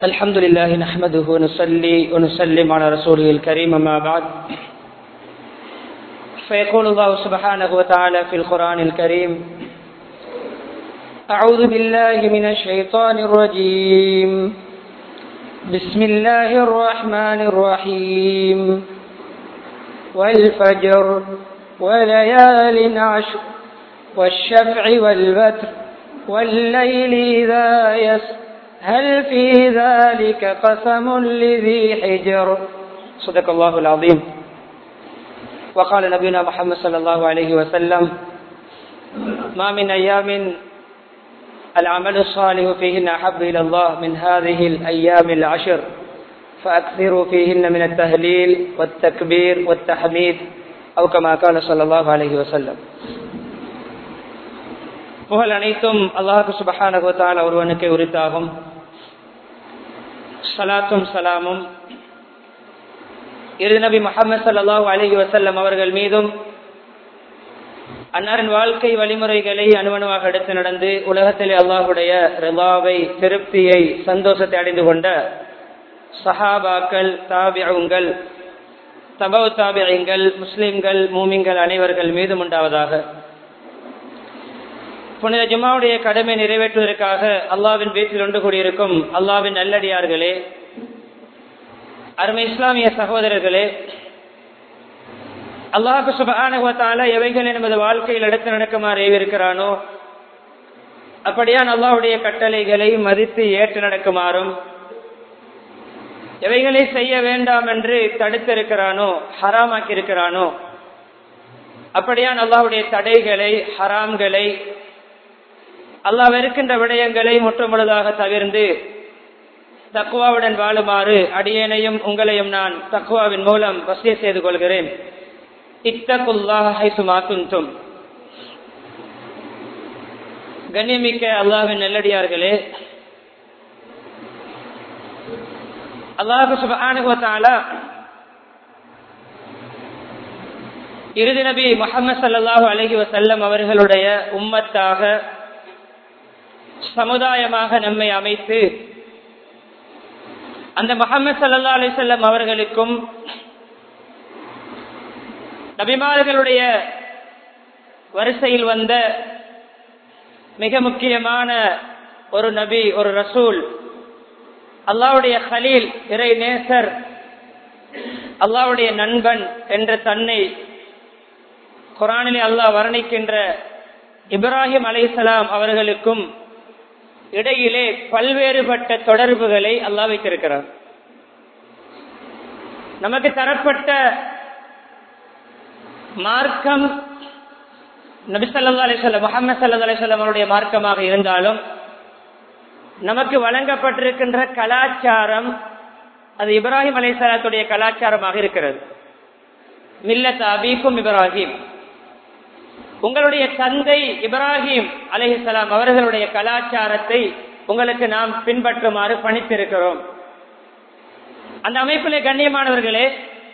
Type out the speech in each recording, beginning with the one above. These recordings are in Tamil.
الحمد لله نحمده ونصلي ونسلم على رسوله الكريم ما بعد فيقول الله سبحانه وتعالى في القرآن الكريم أعوذ بالله من الشيطان الرجيم بسم الله الرحمن الرحيم والفجر وليال عشر والشفع والبتر والليل إذا يسر هل في ذلك قسم لذي حجر صدق الله العظيم وقال نبينا محمد صلى الله عليه وسلم ما من أيام العمل الصالح فيهن أحب إلى الله من هذه الأيام العشر فأكثروا فيهن من التهليل والتكبير والتحميد أو كما قال صلى الله عليه وسلم புகழ் அனைத்தும் அல்லாஹு சுபஹானகுத்தால் ஒருவனுக்கு உரித்தாகும் சலாத்தும் சலாமும் இரு நபி முகமது சல்லாஹூ அலஹி வசல்லம் அவர்கள் மீதும் அன்னாரின் வாழ்க்கை வழிமுறைகளை அனுமணமாக எடுத்து நடந்து உலகத்திலே அல்லாஹுடைய ரிலாவை திருப்தியை சந்தோஷத்தை அடைந்து கொண்ட சஹாபாக்கள் தாபியங்கள் தபவு தாபியங்கள் முஸ்லிம்கள் மூமிங்கள் அனைவர்கள் மீதும் உண்டாவதாக புனித ஜுமாவுடைய கடமை நிறைவேற்றுவதற்காக அல்லாவின் வீட்டில் ஒன்று கூடியிருக்கும் அல்லாவின் நல்லடியார்களே அருமை இஸ்லாமிய சகோதரர்களே அல்லாஹு சுபானுவத்தால எவைகள் நமது வாழ்க்கையில் எடுத்து நடக்குமாறு ஏவிருக்கிறானோ அப்படியான் அல்லாவுடைய கட்டளைகளை மதித்து ஏற்று நடக்குமாறும் எவைகளை செய்ய வேண்டாம் என்று தடுத்திருக்கிறானோ ஹராமாக்கி இருக்கிறானோ அப்படியான் அல்லாவுடைய தடைகளை ஹராம்களை அல்லாஹ் இருக்கின்ற விடயங்களை முற்றுமுழுதாக தவிர்ந்து தக்குவாவுடன் வாழுமாறு அடியேனையும் உங்களையும் நான் தக்குவாவின் மூலம் வசிய செய்து கொள்கிறேன் இத்தகுல்லாஹும் கண்ணியமிக்க அல்லாஹின் நெல்லடியார்களே அல்லாஹு சுபானுவத்தால இறுதி நபி முகமது சல்லாஹூ அலஹி வசல்லம் அவர்களுடைய உம்மத்தாக சமுதாயமாக நம்மை அமைத்து அந்த முகமது சல்லா அலிசல்லம் அவர்களுக்கும் நபிமார்களுடைய வரிசையில் வந்த மிக முக்கியமான ஒரு நபி ஒரு ரசூல் அல்லாவுடைய ஹலீல் இறை நேசர் அல்லாவுடைய நண்பன் என்ற தன்னை குரானிலே அல்லாஹ் வர்ணிக்கின்ற இப்ராஹிம் அலைசலாம் அவர்களுக்கும் இடையிலே பல்வேறுபட்ட தொடர்புகளை அல்லா வைத்திருக்கிறார் நமக்கு தரப்பட்ட மார்க்கம் நபி சல்லா அலிஸ்லாம் முகமது சல்லா அலிஸ்லாம் அவருடைய மார்க்கமாக இருந்தாலும் நமக்கு வழங்கப்பட்டிருக்கின்ற கலாச்சாரம் அது இப்ராஹிம் அலிசலாத்துடைய கலாச்சாரமாக இருக்கிறது மில்லத் அபீக்கும் இப்ராஹிம் உங்களுடைய தந்தை இப்ராஹிம் அலிஹலாம் அவர்களுடைய கலாச்சாரத்தை உங்களுக்கு நாம் பின்பற்றுமாறு பணித்திருக்கிறோம் அந்த அமைப்பிலே கண்ணியமானவர்களே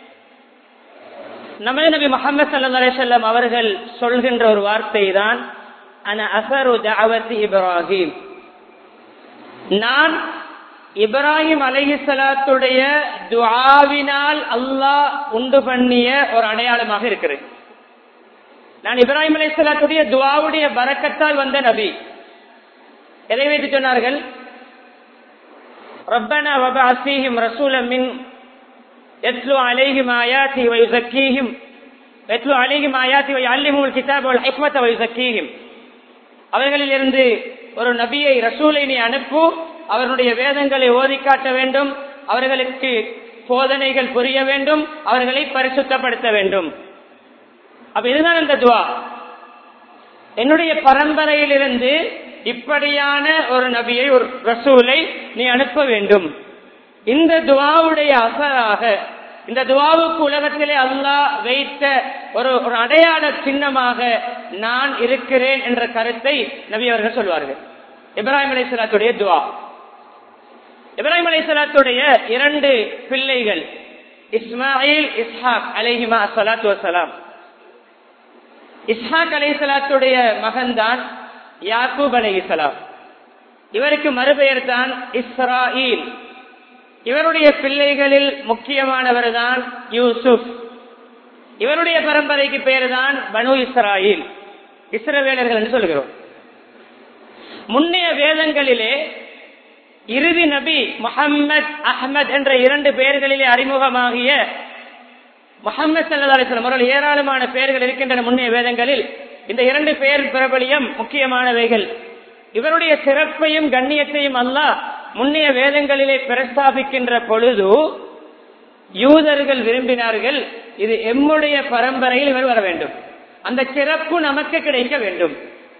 நமது நபி முகமது சல்லா அலிசல்லாம் அவர்கள் சொல்கின்ற ஒரு வார்த்தை தான் அசரு தாவத்தி இப்ராஹிம் நான் இப்ராஹிம் அலிஹலாத்துடைய துவாவினால் அல்லாஹ் உண்டு பண்ணிய ஒரு அடையாளமாக இருக்கிறேன் நான் இப்ராஹிம் அலிஸ்லாத்துடைய துவாவுடைய பறக்கத்தால் வந்த நபி எதை வைத்து சொன்னார்கள் ரப்பனா வப அசீஹிம் ரசூல மின் எத்லு அலைஹிம் ஆயாத்தி வயுசக்கீஹிம் எத்லு அலைஹிம் ஆயாத்தி வை அல்லிமுல் கிதாப் வல் ஹிக்மத வயுசக்கீஹிம் அவர்களில் இருந்து ஒரு நபியை ரசூலை நீ அனுப்பு அவர்களுடைய வேதங்களை ஓதி காட்ட வேண்டும் அவர்களுக்கு போதனைகள் புரிய வேண்டும் அவர்களை பரிசுத்தப்படுத்த வேண்டும் அப்ப இதுதான் அந்த துவா என்னுடைய பரம்பரையிலிருந்து இப்படியான ஒரு நபியை ஒரு ரசூலை நீ அனுப்ப வேண்டும் இந்த துவாவுடைய அசராக இந்த துவாவுக்கு உலகத்திலே அல்லாஹ் வைத்த ஒரு ஒரு அடையாள சின்னமாக நான் இருக்கிறேன் என்ற கருத்தை நபி அவர்கள் சொல்வார்கள் இப்ராஹிம் அலிஸ்லாத்துடைய துவா இப்ராஹிம் அலிஸ்லாத்துடைய இரண்டு பிள்ளைகள் இஸ்மாயில் இஸ்ஹாக் அலிஹிமா சலாத்து வசலாம் இஸ்ஹாக் அலிசலாத்துடைய மகன் தான் யாக்கூப் அலிசலாம் இவருக்கு மறுபெயர் தான் இஸ்ராயில் இவருடைய பிள்ளைகளில் முக்கியமானவர் தான் யூசுப் இவருடைய பரம்பரைக்கு பேர் தான் பனு இஸ்ராயில் இஸ்ரவேலர்கள் என்று சொல்கிறோம் முன்னைய வேதங்களிலே இறுதி நபி முஹம்மத் அஹ்மத் என்ற இரண்டு பெயர்களிலே அறிமுகமாகிய முகமது சல்லா அலிஸ்லாம் அவர்கள் ஏராளமான பெயர்கள் இருக்கின்றன முன்னைய வேதங்களில் இந்த இரண்டு பெயர் பிரபலியம் முக்கியமானவைகள் இவருடைய சிறப்பையும் கண்ணியத்தையும் அல்லாஹ் முன்னைய வேதங்களிலே பிரஸ்தாபிக்கின்ற பொழுது யூதர்கள் விரும்பினார்கள் இது எம்முடைய பரம்பரையில் இவர் வர வேண்டும் அந்த சிறப்பு நமக்கு கிடைக்க வேண்டும்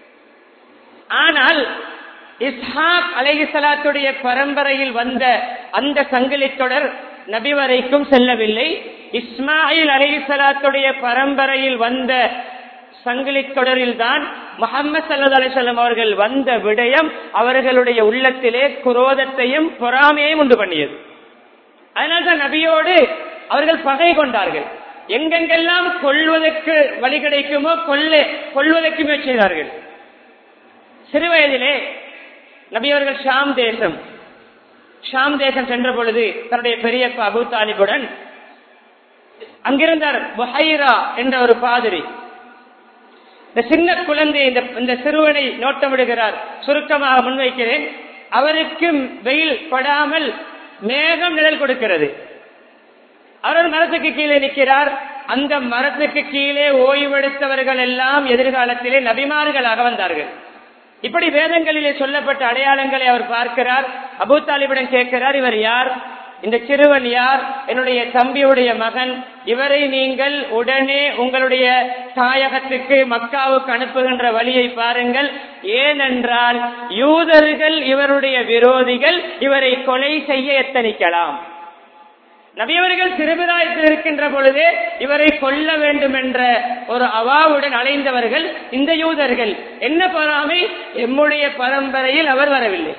ஆனால் இஸ்ஹாக் அலைஹிசலாத்துடைய பரம்பரையில் வந்த அந்த சங்கிலி தொடர் நபி வரைக்கும் செல்லவில்லை இஸ்மாயில் அலைஹிசலாத்துடைய பரம்பரையில் வந்த சங்கிலி தொடரில் தான் முகமது சல்லா அலிசல்லாம் அவர்கள் வந்த விடயம் அவர்களுடைய உள்ளத்திலே குரோதத்தையும் பொறாமையையும் உண்டு பண்ணியது அதனால்தான் நபியோடு அவர்கள் பகை கொண்டார்கள் எங்கெங்கெல்லாம் கொள்வதற்கு வழி கிடைக்குமோ கொல்ல கொள்வதற்கு முயற்சி செய்தார்கள் சிறுவயதிலே நபியவர்கள் ஷாம் தேசம் ஷாம் தேசம் சென்ற பொழுது தன்னுடைய பெரிய அபு தாலிபுடன் அங்கிருந்தார் புஹைரா என்ற ஒரு பாதிரி இந்த சின்ன குழந்தை இந்த இந்த சிறுவனை நோட்டமிடுகிறார் சுருக்கமாக முன்வைக்கிறேன் அவருக்கு வெயில் படாமல் மேகம் நிழல் கொடுக்கிறது அவர் மரத்துக்கு கீழே நிற்கிறார் அந்த மரத்துக்கு கீழே ஓய்வெடுத்தவர்கள் எல்லாம் எதிர்காலத்திலே நபிமார்களாக வந்தார்கள் இப்படி வேதங்களிலே சொல்லப்பட்ட அடையாளங்களை அவர் பார்க்கிறார் அபு தாலிபிடம் கேட்கிறார் இவர் யார் இந்த சிறுவன் யார் என்னுடைய தம்பியுடைய மகன் இவரை நீங்கள் உடனே உங்களுடைய தாயகத்துக்கு மக்காவுக்கு அனுப்புகின்ற வழியை பாருங்கள் ஏனென்றால் யூதர்கள் இவருடைய விரோதிகள் இவரை கொலை செய்ய எத்தனிக்கலாம் நபியவர்கள் சிறுபிராயத்தில் இருக்கின்ற பொழுதே இவரை கொல்ல வேண்டும் என்ற ஒரு அவாவுடன் அலைந்தவர்கள் இந்த யூதர்கள் என்ன பொறாமை எம்முடைய பரம்பரையில் அவர் வரவில்லை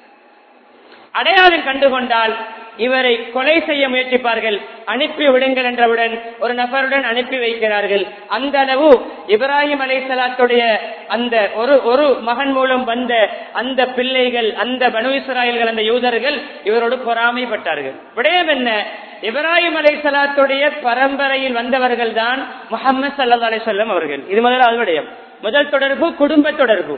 அடையாளம் கண்டுகொண்டால் இவரை கொலை செய்ய முயற்சிப்பார்கள் அனுப்பி விடுங்கள் என்றவுடன் ஒரு நபருடன் அனுப்பி வைக்கிறார்கள் அந்த அளவு இப்ராஹிம் அலைசலாத்துடைய அந்த ஒரு ஒரு மகன் மூலம் வந்த அந்த பிள்ளைகள் அந்த பனு இஸ்ராயல்கள் அந்த யூதர்கள் இவரோடு பொறாமைப்பட்டார்கள் விடயம் என்ன இப்ராஹிம் அலைசலாத்துடைய பரம்பரையில் வந்தவர்கள் தான் முகமது சல்லா அலிசல்லம் அவர்கள் இது முதலாவது விடயம் முதல் தொடர்பு குடும்ப தொடர்பு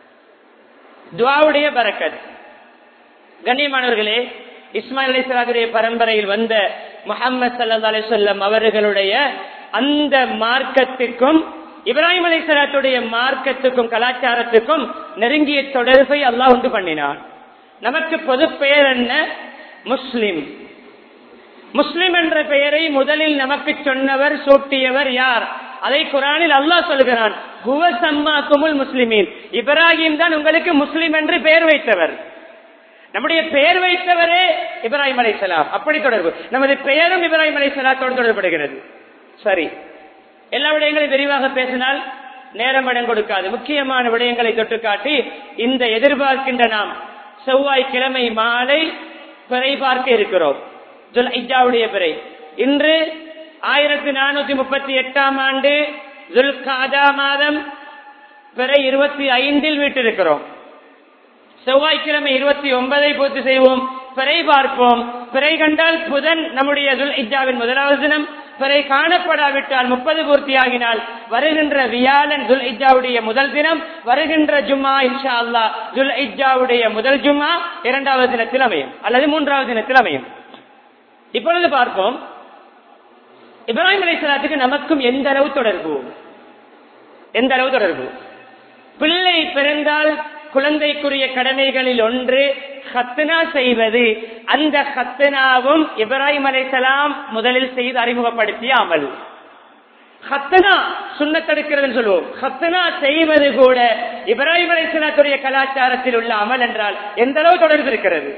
துவாவுடைய பரக்கத் கண்ணியமானவர்களே இஸ்மாயில் அலிஸ்லாத்துடைய பரம்பரையில் வந்த முகமது சல்லா அலிசல்லம் அவர்களுடைய அந்த மார்க்கத்துக்கும் இப்ராஹிம் அலிஸ்லாத்துடைய மார்க்கத்துக்கும் கலாச்சாரத்துக்கும் நெருங்கிய தொடர்பை அல்லாஹ் உண்டு பண்ணினான் நமக்கு பொது பெயர் என்ன முஸ்லிம் முஸ்லிம் என்ற பெயரை முதலில் நமக்கு சொன்னவர் சூட்டியவர் யார் அதை குரானில் அல்லாஹ் சொல்கிறான் குவ சம்மாக்குமுல் முஸ்லிமீன் இப்ராஹிம் தான் உங்களுக்கு முஸ்லிம் என்று பெயர் வைத்தவர் நம்முடைய பெயர் வைத்தவரே இப்ராஹிம் அலைசலாம் அப்படி தொடர்பு நமது பெயரும் இப்ராஹிம் அலைசலாத்தோடு தொடர்படுகிறது சரி எல்லா விடயங்களையும் விரிவாக பேசினால் நேரம் இடம் கொடுக்காது முக்கியமான விடயங்களை தொட்டு காட்டி இந்த எதிர்பார்க்கின்ற நாம் செவ்வாய்க்கிழமை மாலை பிறை பார்க்க இருக்கிறோம் ஜுல் ஐஜாவுடைய பிறை இன்று ஆயிரத்தி நானூத்தி முப்பத்தி எட்டாம் ஆண்டு ஜுல் காதா மாதம் பிறை இருபத்தி ஐந்தில் வீட்டிருக்கிறோம் செவ்வாய்க்கிழமை இருபத்தி ஒன்பதை பூர்த்தி செய்வோம் பிறை பார்ப்போம் பிறை கண்டால் புதன் நம்முடைய துல் இஜாவின் முதலாவது தினம் பிறை காணப்படாவிட்டால் முப்பது பூர்த்தியாகினால் வருகின்ற வியாழன் துல் இஜாவுடைய முதல் தினம் வருகின்ற ஜும்மா இன்ஷா அல்லா துல் இஜாவுடைய முதல் ஜும்மா இரண்டாவது தினத்தில் அமையும் அல்லது மூன்றாவது தினத்தில் அமையும் இப்பொழுது பார்ப்போம் இப்ராஹிம் அலிஸ்லாத்துக்கு நமக்கும் எந்த அளவு தொடர்பு எந்த அளவு தொடர்பு பிள்ளை பிறந்தால் குழந்தைக்குரிய கடமைகளில் ஒன்று ஹத்னா செய்வது அந்த ஹத்னாவும் இப்ராஹிம் அலைசலாம் முதலில் செய்து அறிமுகப்படுத்திய அமல் ஹத்தனா சுண்ணத்தடுக்கிறது சொல்லுவோம் ஹத்தனா செய்வது கூட இப்ராஹிம் அலைசலாத்துடைய கலாச்சாரத்தில் உள்ள அமல் என்றால் எந்த அளவு தொடர்பு இருக்கிறது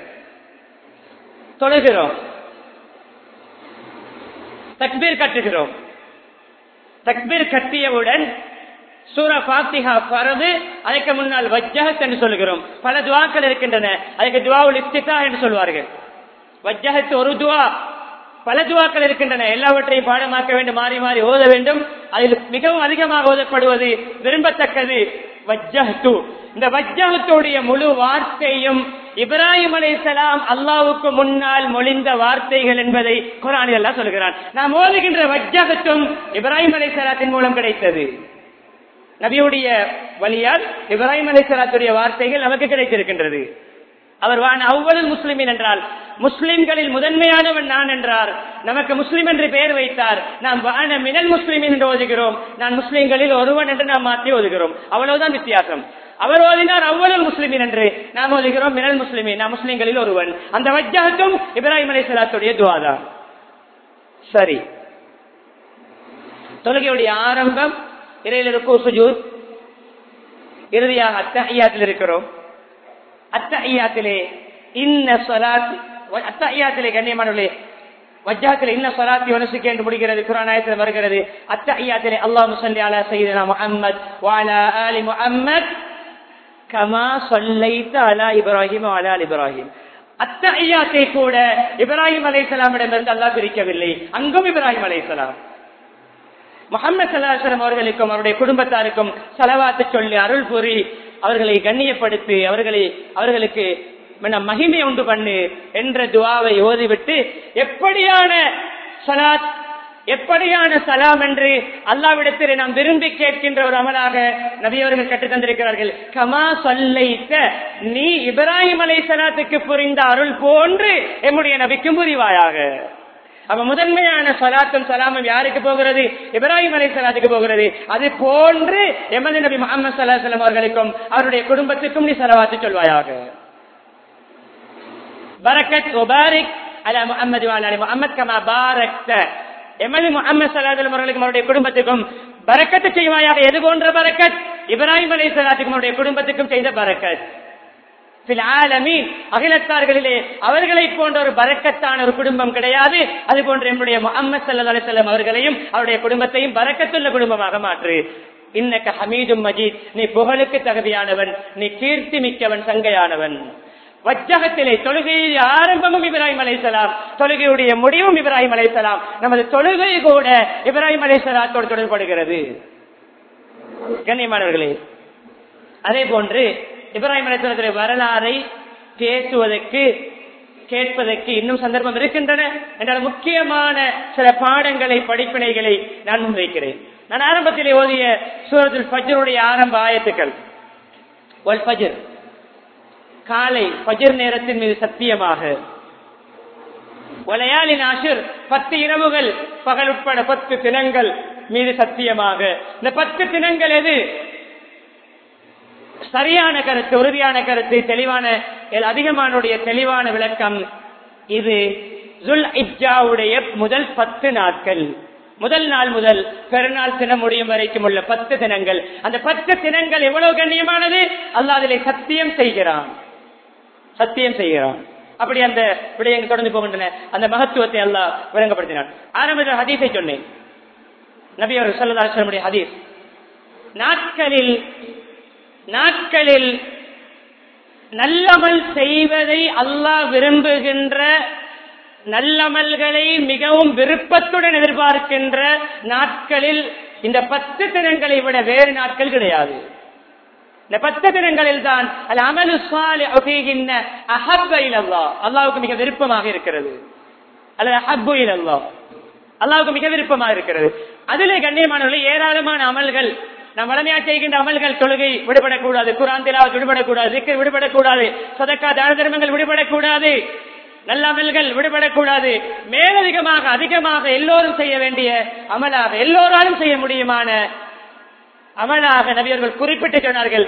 தொழுகிறோம் தக்பீர் கட்டுகிறோம் தக்பீர் கட்டியவுடன் சூரா பாத்திஹா பரது அதற்கு முன்னால் வஜ்ஜகத் என்று சொல்கிறோம் பல துவாக்கள் இருக்கின்றன அதுக்கு துவாவுல் இஸ்திகா என்று சொல்வார்கள் வஜ்ஜகத்து ஒரு துவா பல துவாக்கள் இருக்கின்றன எல்லாவற்றையும் பாடமாக்க வேண்டும் மாறி மாறி ஓத வேண்டும் அதில் மிகவும் அதிகமாக ஓதப்படுவது விரும்பத்தக்கது வஜ்ஜஹத்து இந்த வஜ்ஜகத்துடைய முழு வார்த்தையும் இப்ராஹிம் அலைசலாம் அல்லாவுக்கு முன்னால் மொழிந்த வார்த்தைகள் என்பதை குரானில் எல்லாம் சொல்கிறான் நாம் ஓதுகின்ற வஜ்ஜகத்தும் இப்ராஹிம் அலைசலாத்தின் மூலம் கிடைத்தது நபியுடைய வழியால் இப்ராஹிம் அலைசலாத்துடைய வார்த்தைகள் நமக்கு கிடைத்திருக்கின்றது அவர் வான் அவ்வளவு முஸ்லிமின் என்றால் முஸ்லிம்களில் முதன்மையானவன் நான் என்றார் நமக்கு முஸ்லிம் என்று பெயர் வைத்தார் நாம் வான மினல் முஸ்லிமின் என்று ஓதுகிறோம் நான் முஸ்லிம்களில் ஒருவன் என்று நாம் மாற்றி ஓதுகிறோம் அவ்வளவுதான் வித்தியாசம் அவர் ஓதினார் அவ்வளவு முஸ்லிமின் என்று நாம் ஓதுகிறோம் மினல் முஸ்லிமின் நான் முஸ்லிம்களில் ஒருவன் அந்த வஜ்ஜாத்தும் இப்ராஹிம் அலி சலாத்துடைய துவாதா சரி தொழுகையுடைய ஆரம்பம் இறையில் இருக்கும் சுஜூத் இறுதியாக அத்தஹியாத்தில் இருக்கிறோம் அத்தஹியாத்திலே இன்ன சொலாத் அத்தஹியாத்திலே கண்ணியமானவர்களே வஜ்ஜாத்திலே இன்ன சொலாத்தி வனசுக்கு என்று முடிகிறது குரானாயத்தில் வருகிறது அத்தஹியாத்திலே அல்லாஹ் முசல்லி அலா சையீதனா முஹம்மத் வஅலா ஆலி முஹம்மத் கமா சொல்லைத்த அலா இப்ராஹிம் அலா இப்ராஹிம் அத்தஹியாத்தை கூட இப்ராஹிம் அலைஹிஸ்ஸலாமிடமிருந்து அல்லாஹ் பிரிக்கவில்லை அங்கும் இப்ராஹிம் அலைஹிஸ்ஸலாம் முகமது சல்லாஹம் அவர்களுக்கும் அவருடைய குடும்பத்தாருக்கும் செலவாத்து சொல்லி அருள் கூறி அவர்களை கண்ணியப்படுத்தி அவர்களை அவர்களுக்கு மகிமை உண்டு பண்ணு என்ற துவாவை ஓதிவிட்டு எப்படியான சலாத் எப்படியான சலாம் என்று அல்லாவிடத்தில் நாம் விரும்பி கேட்கின்ற ஒரு அமலாக நபியவர்கள் கற்றுத் தந்திருக்கிறார்கள் கமா சொல்லைத்த நீ இப்ராஹிம் அலை சலாத்துக்கு புரிந்த அருள் போன்று எம்முடைய நபிக்கும் புரிவாயாக அப்ப முதன்மையான சலாத்தும் சலாமும் யாருக்கு போகிறது இப்ராஹிம் அலை சலாத்துக்கு போகிறது அது போன்று எமது நபி முகமது சல்லாஹம் அவர்களுக்கும் அவருடைய குடும்பத்துக்கும் நீ சலவாத்து சொல்வாயாக பரக்கத் முபாரிக் அலா முகமது அலி முகமது கமா பாரக்த எமது முகமது சல்லாஹம் அவர்களுக்கும் அவருடைய குடும்பத்துக்கும் பரக்கத்து செய்வாயாக எது போன்ற பரக்கத் இப்ராஹிம் அலை சலாத்துக்கும் அவருடைய குடும்பத்துக்கும் செய்த பரக்கத் அகிலத்தார்களிலே அவர்களை போன்ற ஒரு பறக்கத்தான ஒரு குடும்பம் கிடையாது அது போன்ற என்னுடைய முகமது சல்லா அலிசல்லம் அவர்களையும் அவருடைய குடும்பத்தையும் பறக்கத்துள்ள குடும்பமாக மாற்று இன்னக்க ஹமீதும் மஜீத் நீ புகழுக்கு தகுதியானவன் நீ கீர்த்தி மிக்கவன் சங்கையானவன் வஜ்ஜகத்திலே தொழுகையில் ஆரம்பமும் இப்ராஹிம் அலைசலாம் தொழுகையுடைய முடிவும் இப்ராஹிம் அலைசலாம் நமது தொழுகை கூட இப்ராஹிம் அலைசலாத்தோடு தொடர்படுகிறது கண்ணியமானவர்களே அதே போன்று இப்ராஹிம் அலைசலத்துடைய வரலாறை பேசுவதற்கு கேட்பதற்கு இன்னும் சந்தர்ப்பம் இருக்கின்றன என்றால் முக்கியமான சில பாடங்களை படிப்பினைகளை நான் முன்வைக்கிறேன் நான் ஆரம்பத்திலே ஓதிய சூரத்தில் ஃபஜருடைய ஆரம்ப ஆயத்துக்கள் ஒல் ஃபஜர் காலை ஃபஜர் நேரத்தின் மீது சத்தியமாக ஒலையாளின் ஆசிர் பத்து இரவுகள் பகல் உட்பட பத்து தினங்கள் மீது சத்தியமாக இந்த பத்து தினங்கள் எது சரியான கருத்து உறுதியான கருத்து தெளிவான அதிகமானுடைய தெளிவான விளக்கம் இது ஜுல் இஜாவுடைய முதல் பத்து நாட்கள் முதல் நாள் முதல் பெருநாள் தினம் முடியும் வரைக்கும் உள்ள பத்து தினங்கள் அந்த பத்து தினங்கள் எவ்வளவு கண்ணியமானது அல்லாதிலே சத்தியம் செய்கிறான் சத்தியம் செய்கிறான் அப்படி அந்த விடயங்கள் தொடர்ந்து போகின்றன அந்த மகத்துவத்தை அல்லாஹ் விளங்கப்படுத்தினான் ஆரம்பத்தில் ஹதீஸை சொன்னேன் நபி அவர் சொல்லதாசனுடைய ஹதீஸ் நாட்களில் நாட்களில் நல்லமல் செய்வதை அல்லாஹ் விரும்புகின்ற நல்லமல்களை மிகவும் விருப்பத்துடன் எதிர்பார்க்கின்ற நாட்களில் இந்த பத்து தினங்களை விட வேறு நாட்கள் கிடையாது இந்த பத்து தினங்களில் தான் அல் அமலு அல்லா அல்லாவுக்கு மிக விருப்பமாக இருக்கிறது அல்லது அஹப்பு அல்லா அல்லாவுக்கு மிக விருப்பமாக இருக்கிறது அதிலே கண்ணியமானவர்கள் ஏராளமான அமல்கள் நாம் வளமையா செய்கின்ற அமல்கள் தொழுகை விடுபடக்கூடாது குரான் திலாவத் விடுபடக்கூடாது திக்கர் விடுபடக்கூடாது சதக்கா தான தர்மங்கள் விடுபடக்கூடாது நல்ல அமல்கள் விடுபடக்கூடாது மேலதிகமாக அதிகமாக எல்லோரும் செய்ய வேண்டிய அமலாக எல்லோராலும் செய்ய முடியுமான அமலாக நபியர்கள் குறிப்பிட்டு சொன்னார்கள்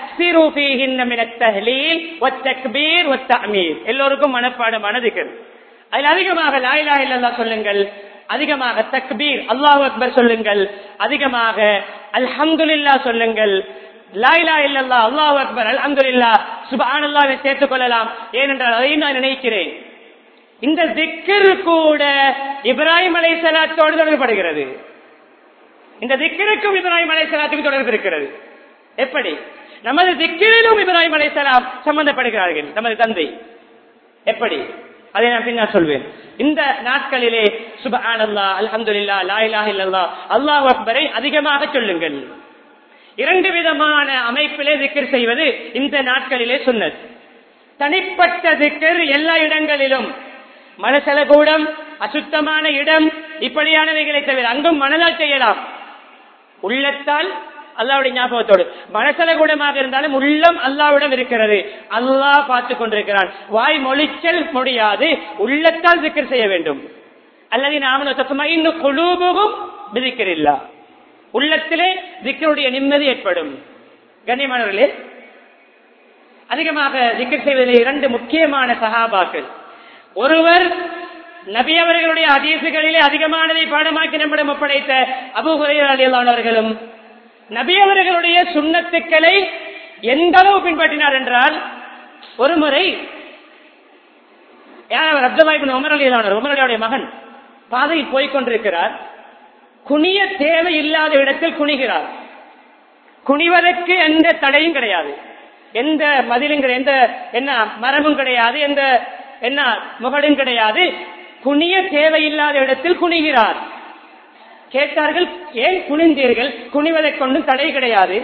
எல்லோருக்கும் மனப்பாடமான திக்கர் அதில் அதிகமாக லாயிலா இல்லல்லா சொல்லுங்கள் அதிகமாக தக்பீர் அல்லாஹ் அக்பர் சொல்லுங்கள் அதிகமாக அல்ஹம்துல்லா சொல்லுங்கள் லாயிலா இல்லல்லா அல்லாஹ் அக்பர் அல்ஹம்துல்லா சுபானல்லாவை சேர்த்துக் கொள்ளலாம் ஏனென்றால் அதை நான் நினைக்கிறேன் இந்த திக்கர் கூட இப்ராஹிம் அலை சலாத்தோடு தொடர்படுகிறது இந்த திக்கருக்கும் இப்ராஹிம் அலை சலாத்துக்கு தொடர்பு இருக்கிறது எப்படி நமது திக்கிரிலும் இப்ராஹிம் அலை சலாம் சம்பந்தப்படுகிறார்கள் நமது தந்தை எப்படி அதை நான் பின்னால் சொல்வேன் இந்த நாட்களிலே சுபஹான் அல்லா அல்ஹம்துல்லா லாயிலாக இல்லல்லா அல்லாஹ் அக்பரை அதிகமாக சொல்லுங்கள் இரண்டு விதமான அமைப்பிலே திக்கர் செய்வது இந்த நாட்களிலே சொன்னது தனிப்பட்ட திக்கர் எல்லா இடங்களிலும் மனசல கூடம் அசுத்தமான இடம் இப்படியானவைகளை தவிர அங்கும் மனதால் செய்யலாம் உள்ளத்தால் அல்லாவுடைய ஞாபகத்தோடு மனசல கூடமாக இருந்தாலும் உள்ளம் அல்லாவிடம் இருக்கிறது அல்லாஹ் பார்த்து கொண்டிருக்கிறான் வாய் மொழிச்சல் முடியாது உள்ளத்தால் திக்கர் செய்ய வேண்டும் அல்லது நாம இன்னும் குழுபுகும் விதிக்கிறீர்களா உள்ளத்திலே திக்கருடைய நிம்மதி ஏற்படும் கண்ணியமானவர்களே அதிகமாக திக்கர் செய்வதில் இரண்டு முக்கியமான சகாபாக்கள் ஒருவர் நபி அவர்களுடைய அதீசுகளிலே அதிகமானதை பாடமாக்கி நம்மிடம் ஒப்படைத்த அபுகுரையாளர்களும் நபி அவர்களுடைய சுண்ணத்துக்களை எந்த அளவு பின்பற்றினார் என்றால் ஒரு முறை அப்துல்லாஹிபின் உமர் அலியலானவர் உமரலியுடைய மகன் பாதையில் போய்கொண்டிருக்கிறார் குனிய தேவை இல்லாத இடத்தில் குனிகிறார் குனிவதற்கு எந்த தடையும் கிடையாது எந்த மதிலும் கிடையாது எந்த என்ன மரமும் கிடையாது எந்த என்ன முகடும் கிடையாது குனிய தேவையில்லாத இடத்தில் குனிகிறார் கேட்டார்கள் ஏன் குனிந்தீர்கள் குனிவதை கொண்டும் தடை கிடையாது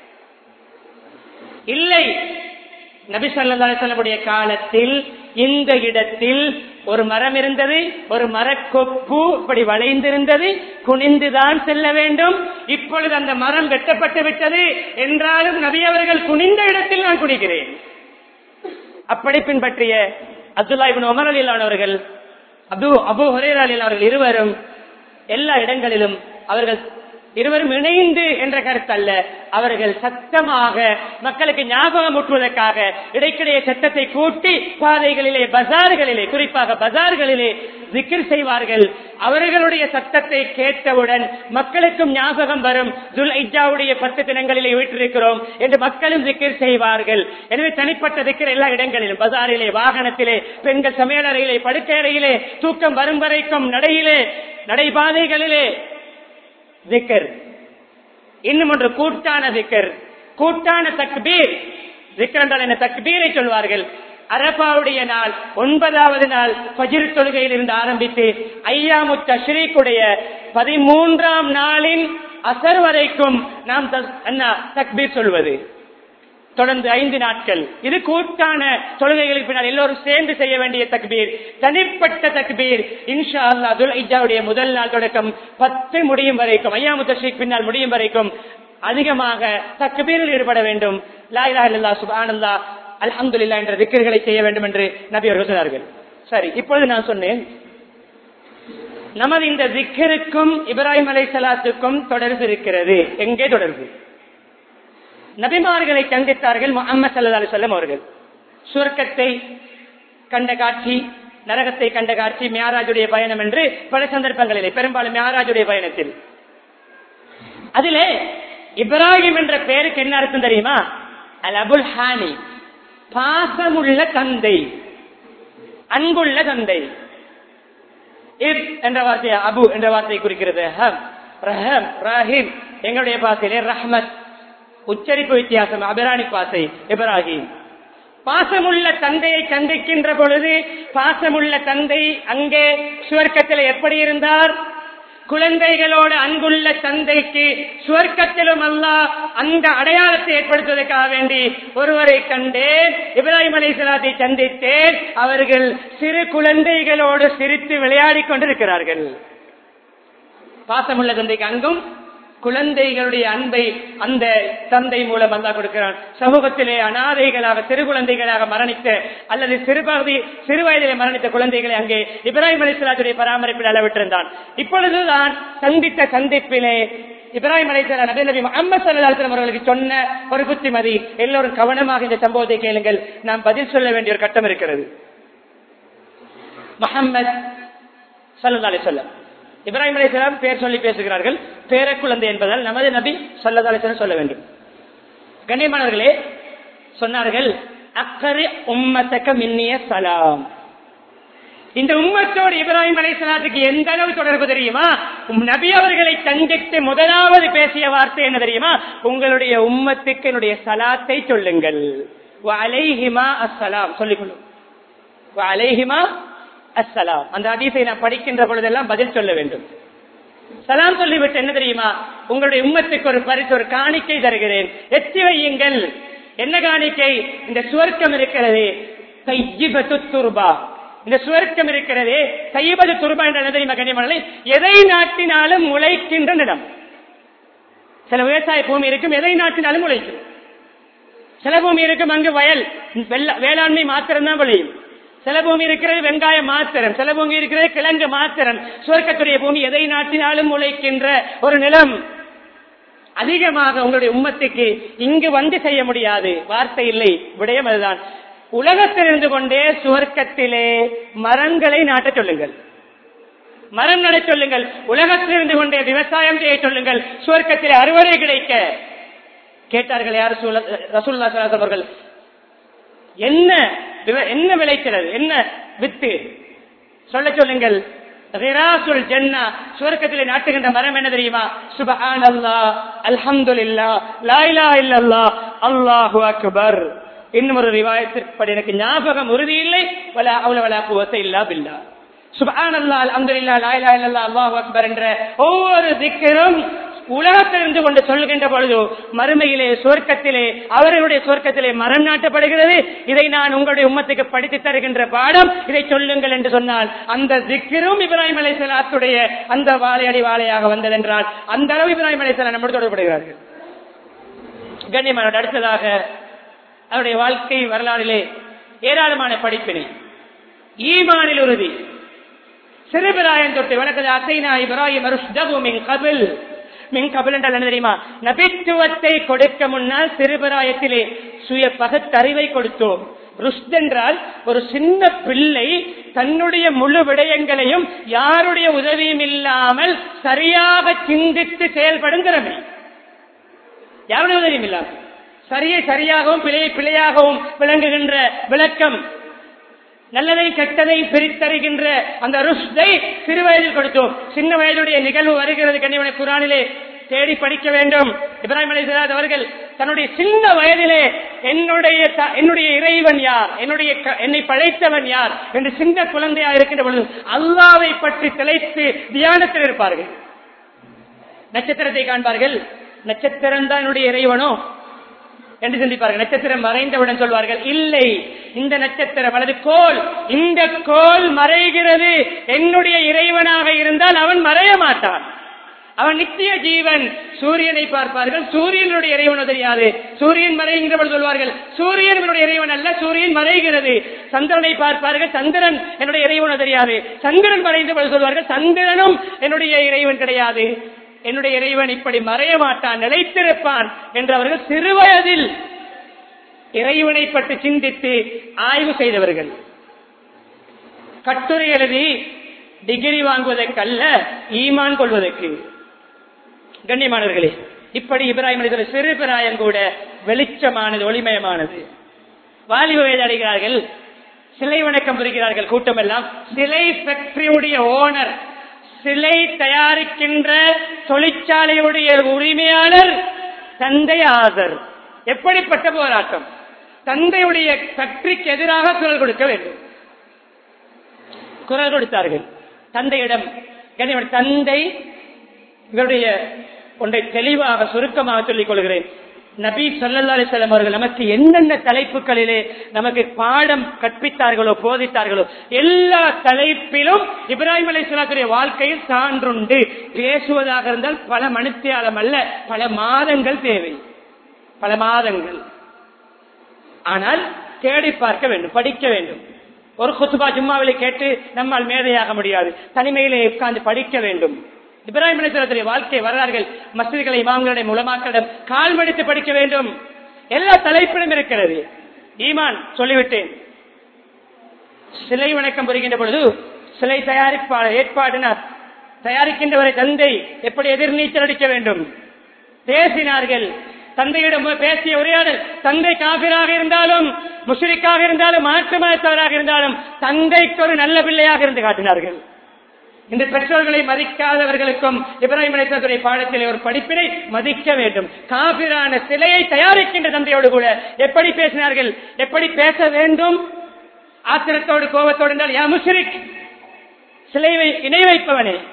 இல்லை நபி சொல்லக்கூடிய காலத்தில் இந்த இடத்தில் ஒரு மரம் இருந்தது ஒரு மரக்கொப்பு இப்படி வளைந்திருந்தது குனிந்துதான் செல்ல வேண்டும் இப்பொழுது அந்த மரம் வெட்டப்பட்டு விட்டது என்றாலும் நபி அவர்கள் குனிந்த இடத்தில் நான் குனிகிறேன் அப்படி பின்பற்றிய அப்துல்லா இபின் உமர் அலிலானவர்கள் அபு அபு ஹுரேர் அலிலானவர்கள் இருவரும் எல்லா இடங்களிலும் அவர்கள் இருவரும் இணைந்து என்ற கருத்தல்ல அவர்கள் சத்தமாக மக்களுக்கு ஞாபகம் ஊட்டுவதற்காக இடைக்கிடையே சத்தத்தை கூட்டி பாதைகளிலே பஜார்களிலே குறிப்பாக பஜார்களிலே திக்கிர் செய்வார்கள் அவர்களுடைய சத்தத்தை கேட்டவுடன் மக்களுக்கும் ஞாபகம் வரும் துல் ஐஜாவுடைய பத்து தினங்களிலே வீட்டிருக்கிறோம் என்று மக்களும் திக்கிர் செய்வார்கள் எனவே தனிப்பட்ட திக்கிற எல்லா இடங்களிலும் பஜாரிலே வாகனத்திலே பெண்கள் சமையலறையிலே படுக்கையறையிலே தூக்கம் வரும் வரைக்கும் நடையிலே நடைபாதைகளிலே திக்கர் இன்னும் ஒன்று கூட்டான திக்கர் கூட்டான தக்பீர் திக்கர் என்றால் என்ன தக்பீரை சொல்வார்கள் அரபாவுடைய நாள் ஒன்பதாவது நாள் பஜிர் தொழுகையில் இருந்து ஆரம்பித்து ஐயாமு தஷ்ரீக்குடைய பதிமூன்றாம் நாளின் அசர் வரைக்கும் நாம் என்ன தக்பீர் சொல்வது தொடர்ந்து ஐந்து நாட்கள் இது கூட்டான தொழுகைகளுக்கு பின்னால் எல்லோரும் சேர்ந்து செய்ய வேண்டிய தக்பீர் தனிப்பட்ட தக்பீர் இன்ஷா அல்லா துல் ஐஜாவுடைய முதல் நாள் தொடக்கம் பத்து முடியும் வரைக்கும் ஐயாமு தஷீக் பின்னால் முடியும் வரைக்கும் அதிகமாக தக்பீரில் ஈடுபட வேண்டும் லாயிலா இல்லா சுபானல்லா அல்ஹம்துல்லா என்ற திக்கர்களை செய்ய வேண்டும் என்று நபி அவர்கள் சொன்னார்கள் சரி இப்பொழுது நான் சொன்னேன் நமது இந்த திக்கருக்கும் இப்ராஹிம் அலை சலாத்துக்கும் தொடர்பு இருக்கிறது எங்கே தொடர்பு நபிமார்களை சந்தித்தார்கள் முகமது சல்லா சொல்லம் அவர்கள் சுவர்க்கத்தை கண்ட காட்சி நரகத்தை கண்ட காட்சி மியாராஜுடைய பயணம் என்று பல சந்தர்ப்பங்களிலே பெரும்பாலும் மியாராஜுடைய பயணத்தில் அதிலே இப்ராஹிம் என்ற பெயருக்கு என்ன அர்த்தம் தெரியுமா அல் அபுல் ஹானி பாசமுள்ள தந்தை அன்புள்ள தந்தை இப் என்ற வார்த்தை அபு என்ற வார்த்தை குறிக்கிறது ஹம் ரஹம் ரஹீம் எங்களுடைய பாசையிலே ரஹ்மத் உச்சரிப்பு வித்தியாசம் அபிராணி பாசை இப்ராஹிம் பாசமுள்ள தந்தையை சந்திக்கின்ற பொழுது பாசமுள்ள தந்தை அங்கே சுவர்க்கத்தில் எப்படி இருந்தார் குழந்தைகளோடு அன்புள்ள தந்தைக்கு சுவர்க்கத்திலும் அல்ல அந்த அடையாளத்தை ஏற்படுத்துவதற்காக வேண்டி ஒருவரை கண்டேன் இப்ராஹிம் அலி சலாத்தை சந்தித்தேன் அவர்கள் சிறு குழந்தைகளோடு சிரித்து விளையாடி கொண்டிருக்கிறார்கள் பாசமுள்ள தந்தைக்கு அங்கும் குழந்தைகளுடைய அன்பை அந்த தந்தை மூலம் அல்லா கொடுக்கிறான் சமூகத்திலே அனாதைகளாக சிறு குழந்தைகளாக மரணித்த அல்லது சிறுபகுதி சிறு வயதிலே மரணித்த குழந்தைகளை அங்கே இப்ராஹிம் அலிஸ்லாத்துடைய பராமரிப்பில் அளவிட்டிருந்தான் இப்பொழுதுதான் சந்தித்த சந்திப்பிலே இப்ராஹிம் அலிஸ்லா நபி நபி முகமது சல்லாஸ்லம் அவர்களுக்கு சொன்ன ஒரு புத்திமதி எல்லோரும் கவனமாக இந்த சம்பவத்தை கேளுங்கள் நாம் பதில் சொல்ல வேண்டிய ஒரு கட்டம் இருக்கிறது முகமது சல்லா அலி சொல்லம் இப்ராஹிம் அலிஸ்லாம் பேர் சொல்லி பேசுகிறார்கள் பேர குழந்தை என்பதால் நமது நபி சொல்லதா அலிஸ்லாம் சொல்ல வேண்டும் கண்ணியமானவர்களே சொன்னார்கள் அக்கறை உம்மத்தக்க மின்னிய சலாம் இந்த உம்மத்தோடு இப்ராஹிம் அலிஸ்லாத்துக்கு எந்த அளவு தொடர்பு தெரியுமா நபி அவர்களை சந்தித்து முதலாவது பேசிய வார்த்தை என்ன தெரியுமா உங்களுடைய உம்மத்துக்கு என்னுடைய சலாத்தை சொல்லுங்கள் அலைஹிமா அஸ்ஸலாம் சொல்லிக்கொள்ளும் அலைஹிமா அஸ்ஸலாம் அந்த அதிசை நான் படிக்கின்ற பொழுதெல்லாம் பதில் சொல்ல வேண்டும் சலாம் சொல்லிவிட்டு என்ன தெரியுமா உங்களுடைய உம்மத்துக்கு ஒரு பரிசு ஒரு காணிக்கை தருகிறேன் எத்தி வையுங்கள் என்ன காணிக்கை இந்த சுவர்க்கம் இருக்கிறது தையிபத்து துருபா இந்த சுவர்க்கம் இருக்கிறதே தையிபது துருபா என்ற என்ன தெரியுமா கண்ணியமானே எதை நாட்டினாலும் முளைக்கின்ற நிலம் சில விவசாய பூமி இருக்கும் எதை நாட்டினாலும் முளைக்கும் சில பூமி இருக்கும் அங்கு வயல் வெள்ள- வேளாண்மை மாத்திரம் தான் விளையும் சில பூமி இருக்கிறது வெங்காயம் மாத்திரம் சில பூமி இருக்கிறது கிழங்கு மாத்திரம் சுவர்க்கத்துடைய பூமி எதை நாட்டினாலும் முளைக்கின்ற ஒரு நிலம் அதிகமாக உங்களுடைய உம்மத்துக்கு இங்கு வந்து செய்ய முடியாது வார்த்தை இல்லை விடயம் அதுதான் உலகத்தில் இருந்து கொண்டே சுவர்க்கத்திலே மரங்களை நாட்டச் சொல்லுங்கள் மரம் நட சொல்லுங்கள் உலகத்தில் இருந்து கொண்டே விவசாயம் செய்ய சொல்லுங்கள் சுவர்க்கத்திலே அறுவடை கிடைக்க கேட்டார்கள் யார் ரசூல்லா ஸல்லல்லாஹு அவர்கள் என்ன விவ- என்ன விளைக்கிறது என்ன வித்து சொல்ல சொல்லுங்கள் ரிராசுல் ஜன்னா சுவர்க்கத்திலே நாட்டுகின்ற மரம் என்ன தெரியுமா சுபஹானல்லாஹ் அல்ஹம்துலில்லாஹ் லா இலாஹா இல்லல்லாஹ் அல்லாஹு அக்பர் இன்னும் ஒரு ரிவாயத்திற்படி எனக்கு ஞாபகம் உறுதி இல்லை வலா அவ்வளவு வலா குவத்தை இல்லா பில்லா சுபஹானல்லாஹ் அல்ஹம்துலில்லாஹ் லா இலாஹா இல்லல்லாஹ் அல்லாஹு அக்பர் என்ற ஒவ்வொரு திக்கரும் உலகத்திலிருந்து கொண்டு சொல்கின்ற பொழுது மறுமையிலே சுவர்க்கத்திலே அவர்களுடைய சுவர்க்கத்திலே மரம் நாட்டப்படுகிறது இதை நான் உங்களுடைய உம்மத்துக்கு படித்து தருகின்ற பாடம் இதை சொல்லுங்கள் என்று சொன்னால் அந்த திக்கிரும் இப்ராஹிம் அலைசலாத்துடைய அந்த வாழையடி வாழையாக வந்ததென்றால் அந்த அளவு இப்ராஹிம் அலைசலா நம்மோடு தொடர்புபடுகிறார்கள் கண்ணியமான அடுத்ததாக அவருடைய வாழ்க்கை வரலாறிலே ஏராளமான படிப்பினை ஈமானில் உறுதி சிறுபிராயம் தொட்டு வழக்கது அசைனா இப்ராஹிம் அருஷ்தகு மின் கபில் மின் கபில் என்றால் என்ன தெரியுமா நபித்துவத்தை கொடுக்க முன்னால் சிறுபிராயத்திலே சுய பகுத்தறிவை கொடுத்தோம் ருஷ்த் என்றால் ஒரு சின்ன பிள்ளை தன்னுடைய முழு விடயங்களையும் யாருடைய உதவியும் இல்லாமல் சரியாக சிந்தித்து செயல்படும் திறமை யாருடைய உதவியும் இல்லாமல் சரியை சரியாகவும் பிழையை பிழையாகவும் விளங்குகின்ற விளக்கம் நல்லதை கெட்டதை பிரித்தறிகின்ற அந்த ருஷ்தை சிறு வயதில் கொடுத்தோம் சின்ன வயதுடைய நிகழ்வு வருகிறது கண்ணியவனை குரானிலே தேடி படிக்க வேண்டும் இப்ராஹிம் அலிசலாத் அவர்கள் தன்னுடைய சின்ன வயதிலே என்னுடைய த- என்னுடைய இறைவன் யார் என்னுடைய க- என்னை படைத்தவன் யார் என்று சின்ன குழந்தையா இருக்கின்ற பொழுது அல்லாவை பற்றி திளைத்து தியானத்தில் இருப்பார்கள் நட்சத்திரத்தை காண்பார்கள் நட்சத்திரம் தான் என்னுடைய இறைவனோ என்று சிந்திப்பார்கள் நட்சத்திரம் மறைந்தவுடன் சொல்வார்கள் இல்லை இந்த நட்சத்திரம் அல்லது கோல் இந்த கோல் மறைகிறது என்னுடைய இறைவனாக இருந்தால் அவன் மறைய மாட்டான் அவன் நித்திய ஜீவன் சூரியனை பார்ப்பார்கள் சூரியனுடைய இறைவன் தெரியாது சூரியன் மறைகின்ற பொழுது சொல்வார்கள் சூரியன் என்னுடைய இறைவன் அல்ல சூரியன் மறைகிறது சந்திரனை பார்ப்பார்கள் சந்திரன் என்னுடைய இறைவன் தெரியாது சந்திரன் மறைந்த பொழுது சொல்வார்கள் சந்திரனும் என்னுடைய இறைவன் கிடையாது என்னுடைய இறைவன் இப்படி மறைய மாட்டான் நிலைத்திருப்பான் என்று அவர்கள் சிறுவயதில் இறைவனை பற்றி சிந்தித்து ஆய்வு செய்தவர்கள் கட்டுரை எழுதி டிகிரி வாங்குவதற்கல்ல ஈமான் கொள்வதற்கு கண்ணியமானவர்களே இப்படி இப்ராஹிம் அலிஸ்வர சிறு பிராயம் கூட வெளிச்சமானது ஒளிமயமானது வாலிப வயது அடைகிறார்கள் சிலை வணக்கம் புரிகிறார்கள் கூட்டம் எல்லாம் சிலை ஃபேக்டரியுடைய ஓனர் சிலை தயாரிக்கின்ற தொழிற்சாலையுடைய உரிமையாளர் தந்தை ஆதர் எப்படிப்பட்ட போராட்டம் தந்தையுடைய ஃபேக்டரிக்கு எதிராக குரல் கொடுக்க வேண்டும் குரல் கொடுத்தார்கள் தந்தையிடம் கண்ணியமான தந்தை இவருடைய ஒன்றை தெளிவாக சுருக்கமாக சொல்லிக் கொள்கிறேன் நபி சொல்லல்லா அலிசல்லாம் அவர்கள் நமக்கு என்னென்ன தலைப்புகளிலே நமக்கு பாடம் கற்பித்தார்களோ போதித்தார்களோ எல்லா தலைப்பிலும் இப்ராஹிம் அலிஸ்லாத்துடைய வாழ்க்கையில் சான்றுண்டு பேசுவதாக இருந்தால் பல மணித்தியாலம் அல்ல பல மாதங்கள் தேவை பல மாதங்கள் ஆனால் தேடி பார்க்க வேண்டும் படிக்க வேண்டும் ஒரு குத்துபா ஜும்மாவிலே கேட்டு நம்மால் மேதையாக முடியாது தனிமையிலே உட்கார்ந்து படிக்க வேண்டும் இப்ராஹிம் அலிஸ்வரத்துடைய வாழ்க்கை வரலாறுகள் மசிதிகளை இமாம்களுடைய முலமாக்களிடம் கால் மடித்து படிக்க வேண்டும் எல்லா தலைப்பிலும் இருக்கிறது ஈமான் சொல்லிவிட்டேன் சிலை வணக்கம் புரிகின்ற பொழுது சிலை தயாரிப்பாளர் ஏற்பாடினார் தயாரிக்கின்றவரை தந்தை எப்படி எதிர்நீச்சல் அடிக்க வேண்டும் பேசினார்கள் தந்தையிடம் பேசிய உரையாடல் தந்தை காபிராக இருந்தாலும் முஷ்ரிக்காக இருந்தாலும் மாற்று மதத்தவராக இருந்தாலும் தந்தைக்கு ஒரு நல்ல பிள்ளையாக இருந்து காட்டினார்கள் இந்த பெற்றோர்களை மதிக்காதவர்களுக்கும் இப்ராஹிம் அலிஸ்லாத்துடைய பாடத்திலே ஒரு படிப்பினை மதிக்க வேண்டும் காபிரான சிலையை தயாரிக்கின்ற தந்தையோடு கூட எப்படி பேசினார்கள் எப்படி பேச வேண்டும் ஆத்திரத்தோடு கோபத்தோடு என்றால் யா முஷ்ரிக் சிலை வை- இணை வைப்பவனே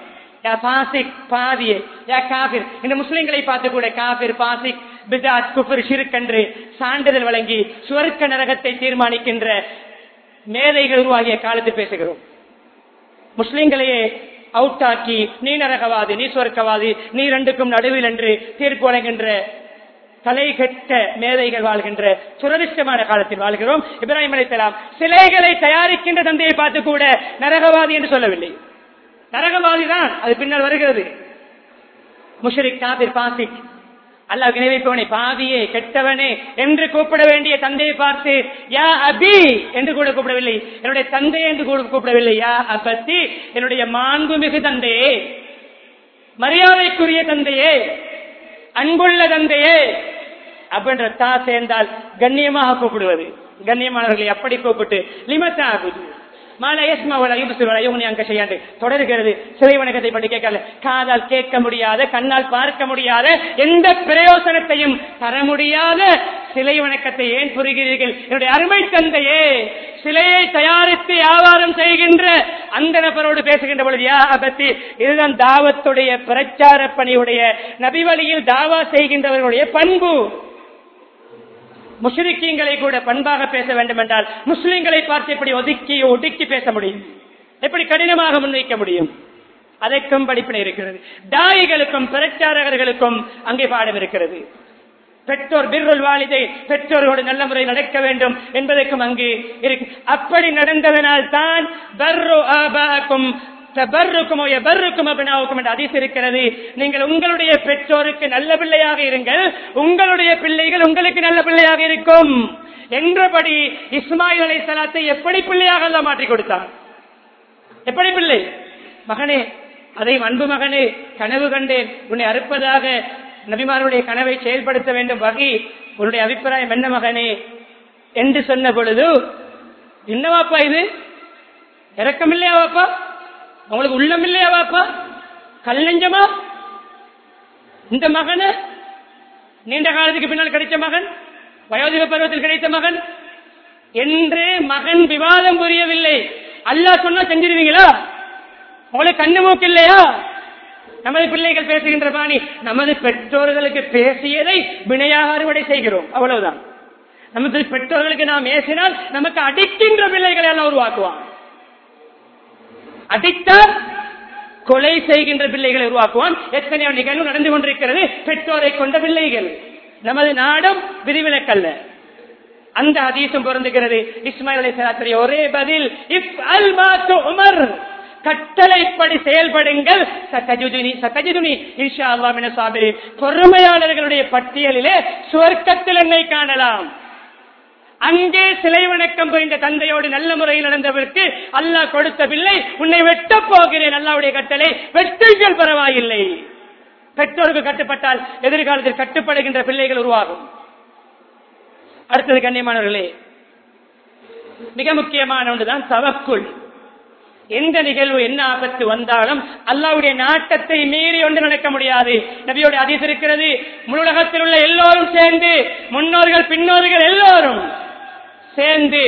யா பாசிக் பாதியே யா காபிர் இந்த முஸ்லிம்களை பார்த்து கூட காபிர் பாசிக் பிதாத் குஃபர் ஷிருக்கென்று சான்றிதழ் வழங்கி சுவர்க்க நரகத்தை தீர்மானிக்கின்ற மேதைகள் உருவாகிய காலத்தில் பேசுகிறோம் முஸ்லிம்களையே அவுட்டாக்கி நீ நரகவாதி நீ சுவர்க்கவாதி நீ ரெண்டுக்கும் நடுவில் என்று தீர்ப்பு வழங்குகின்ற தலை கெட்ட மேதைகள் வாழ்கின்ற சுரதிஷ்டமான காலத்தில் வாழ்கிறோம் இப்ராஹிம் அலைத்தலாம் சிலைகளை தயாரிக்கின்ற தந்தையை பார்த்து கூட நரகவாதி என்று சொல்லவில்லை நரகவாதி தான் அது பின்னர் வருகிறது முஷரிக் காபிர் பாசிக் அல்லாஹ் நினைவைப்பவனே பாவியே கெட்டவனே என்று கூப்பிட வேண்டிய தந்தையை பார்த்து யா அபி என்று கூட கூப்பிடவில்லை என்னுடைய தந்தை என்று கூட கூப்பிடவில்லை யா அபத்தி என்னுடைய மாண்புமிகு தந்தையே மரியாதைக்குரிய தந்தையே அன்புள்ள தந்தையே அப்படின்ற தா சேர்ந்தால் கண்ணியமாக கூப்பிடுவது கண்ணியமானவர்களை அப்படி கூப்பிட்டு லிமத்தா ஆகுது தொடர்கிறது சிறை வணக்கத்தை பற்றி கேட்கல காதால் கேட்க முடியாத கண்ணால் பார்க்க முடியாத எந்த பிரயோசனத்தையும் தர முடியாத சிலை வணக்கத்தை ஏன் புரிகிறீர்கள் என்னுடைய அருமை தந்தையே சிலையை தயாரித்து வியாபாரம் செய்கின்ற அந்த நபரோடு பேசுகின்ற பொழுது யா அபத்தி இதுதான் தாவத்துடைய பிரச்சார பணியுடைய நபிவழியில் தாவா செய்கின்றவர்களுடைய பண்பு முஸ்லிக்கீங்களை கூட பண்பாக பேச வேண்டும் என்றால் முஸ்லிம்களை பார்த்து எப்படி ஒதுக்கி ஒடுக்கி பேச முடியும் எப்படி கடினமாக முன்வைக்க முடியும் அதற்கும் படிப்பினை இருக்கிறது தாயிகளுக்கும் பிரச்சாரகர்களுக்கும் அங்கே பாடம் இருக்கிறது பெற்றோர் பிர்ருல் வாலிதை பெற்றோர்களோடு நல்ல முறை நடக்க வேண்டும் என்பதற்கும் அங்கு இருக்கு அப்படி நடந்ததனால் தான் பர்ரு ஆபாக்கும் தபர்ருக்கும் எபர்ருக்கும் அபினாவுக்கும் என்ற அதிசு இருக்கிறது நீங்கள் உங்களுடைய பெற்றோருக்கு நல்ல பிள்ளையாக இருங்கள் உங்களுடைய பிள்ளைகள் உங்களுக்கு நல்ல பிள்ளையாக இருக்கும் என்றபடி இஸ்மாயில் அலை சலாத்தை எப்படி பிள்ளையாக எல்லாம் மாற்றி கொடுத்தார் எப்படி பிள்ளை மகனே அதை அன்பு மகனே கனவு கண்டேன் உன்னை அறுப்பதாக நபிமாருடைய கனவை செயல்படுத்த வேண்டும் வகை உன்னுடைய அபிப்பிராயம் என்ன மகனே என்று சொன்ன பொழுது என்னவாப்பா இது இறக்கம் இல்லையா வாப்பா உங்களுக்கு உள்ளம் இல்லையா வாப்பா கல் நெஞ்சமா இந்த மகன நீண்ட காலத்துக்கு பின்னால் கிடைத்த மகன் வயோதிக பருவத்தில் கிடைத்த மகன் என்று மகன் விவாதம் புரியவில்லை அல்லாஹ் சொன்னா செஞ்சிருவீங்களா உங்களுக்கு கண்ணு மூக்கு இல்லையா நமது பிள்ளைகள் பேசுகின்ற பாணி நமது பெற்றோர்களுக்கு பேசியதை வினையாக அறுவடை செய்கிறோம் அவ்வளவுதான் நமது பெற்றோர்களுக்கு நாம் பேசினால் நமக்கு அடிக்கின்ற பிள்ளைகளை எல்லாம் உருவாக்குவான் அடித்தால் கொலை செய்கின்ற பிள்ளைகளை உருவாக்குவான் எத்தனையோ நிகழ்வு நடந்து கொண்டிருக்கிறது பெற்றோரை கொண்ட பிள்ளைகள் நமது நாடும் விதிவிலக்கல்ல அந்த அதீசம் பொருந்துகிறது இஸ்மாயில் அலி சலாத்துடைய ஒரே பதில் இஃப் அல் மாத்து உமர் கட்டளைப்படி செயல்படுங்கள் சத்தஜுதுனி சத்தஜுதுனி இன்ஷா அல்லாஹ் மின சாபிரின் பொறுமையாளர்களுடைய பட்டியலிலே சுவர்க்கத்தில் என்னை காணலாம் அங்கே சிலை வணக்கம் புரிந்த தந்தையோடு நல்ல முறையில் நடந்தவருக்கு அல்லாஹ் கொடுத்த பிள்ளை உன்னை வெட்டப் போகிறேன் அல்லாவுடைய கட்டளை வெட்டுங்கள் பரவாயில்லை பெற்றோருக்கு கட்டுப்பட்டால் எதிர்காலத்தில் கட்டுப்படுகின்ற பிள்ளைகள் உருவாகும் அடுத்தது கண்ணியமானவர்களே மிக முக்கியமான ஒன்றுதான் தவக்குள் எந்த நிகழ்வு என்ன ஆபத்து வந்தாலும் அல்லாவுடைய நாட்டத்தை மீறி ஒன்று நடக்க முடியாது நபியோட அதிசு இருக்கிறது முழுலகத்தில் உள்ள எல்லோரும் சேர்ந்து முன்னோர்கள் பின்னோர்கள் எல்லோரும் சேர்ந்து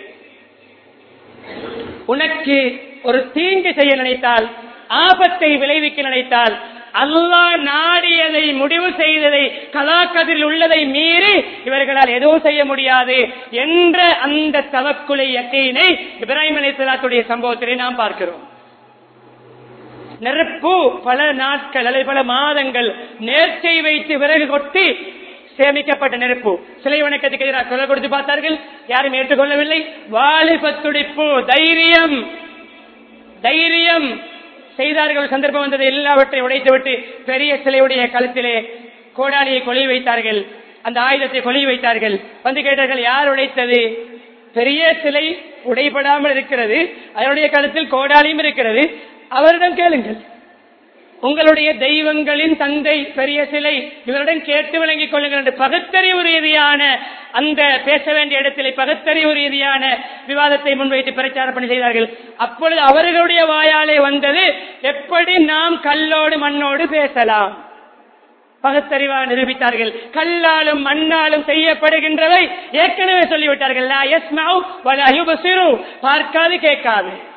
உனக்கு ஒரு தீங்கு செய்ய நினைத்தால் ஆபத்தை விளைவிக்க நினைத்தால் அல்லாஹ் நாடியதை முடிவு செய்ததை கலாக்கதில் உள்ளதை மீறி இவர்களால் எதுவும் செய்ய முடியாது என்ற அந்த தவக்குலை யக்கீனை இப்ராஹிம் அலிஸ்லாத்துடைய சம்பவத்திலே நாம் பார்க்கிறோம் நெருப்பு பல நாட்கள் அல்லது பல மாதங்கள் நேர்ச்சை வைத்து விறகு கொட்டி சேமிக்கப்பட்ட நெருப்பு சிலை வணக்கத்துக்கு எதிராக குரல் கொடுத்து பார்த்தார்கள் யாரும் ஏற்றுக்கொள்ளவில்லை வாலிப துடிப்பு தைரியம் தைரியம் செய்தார்கள் சந்தர்ப்பம் வந்தது எல்லாவற்றையும் உடைத்துவிட்டு பெரிய சிலையுடைய கழுத்திலே கோடாலியை கொலி வைத்தார்கள் அந்த ஆயுதத்தை கொலி வைத்தார்கள் வந்து கேட்டார்கள் யார் உடைத்தது பெரிய சிலை உடைபடாமல் இருக்கிறது அதனுடைய கழுத்தில் கோடாலியும் இருக்கிறது அவரிடம் கேளுங்கள் உங்களுடைய தெய்வங்களின் தந்தை பெரிய சிலை இவருடன் கேட்டு விளங்கிக் கொள்ளுங்கள் என்று பகுத்தறிவு ரீதியான அந்த பேச வேண்டிய இடத்திலே பகுத்தறிவு ரீதியான விவாதத்தை முன்வைத்து பிரச்சாரம் பண்ணி செய்தார்கள் அப்பொழுது அவர்களுடைய வாயாலே வந்தது எப்படி நாம் கல்லோடு மண்ணோடு பேசலாம் பகுத்தறிவாக நிரூபித்தார்கள் கல்லாலும் மண்ணாலும் செய்யப்படுகின்றவை ஏற்கனவே சொல்லிவிட்டார்கள் பார்க்காது கேட்காது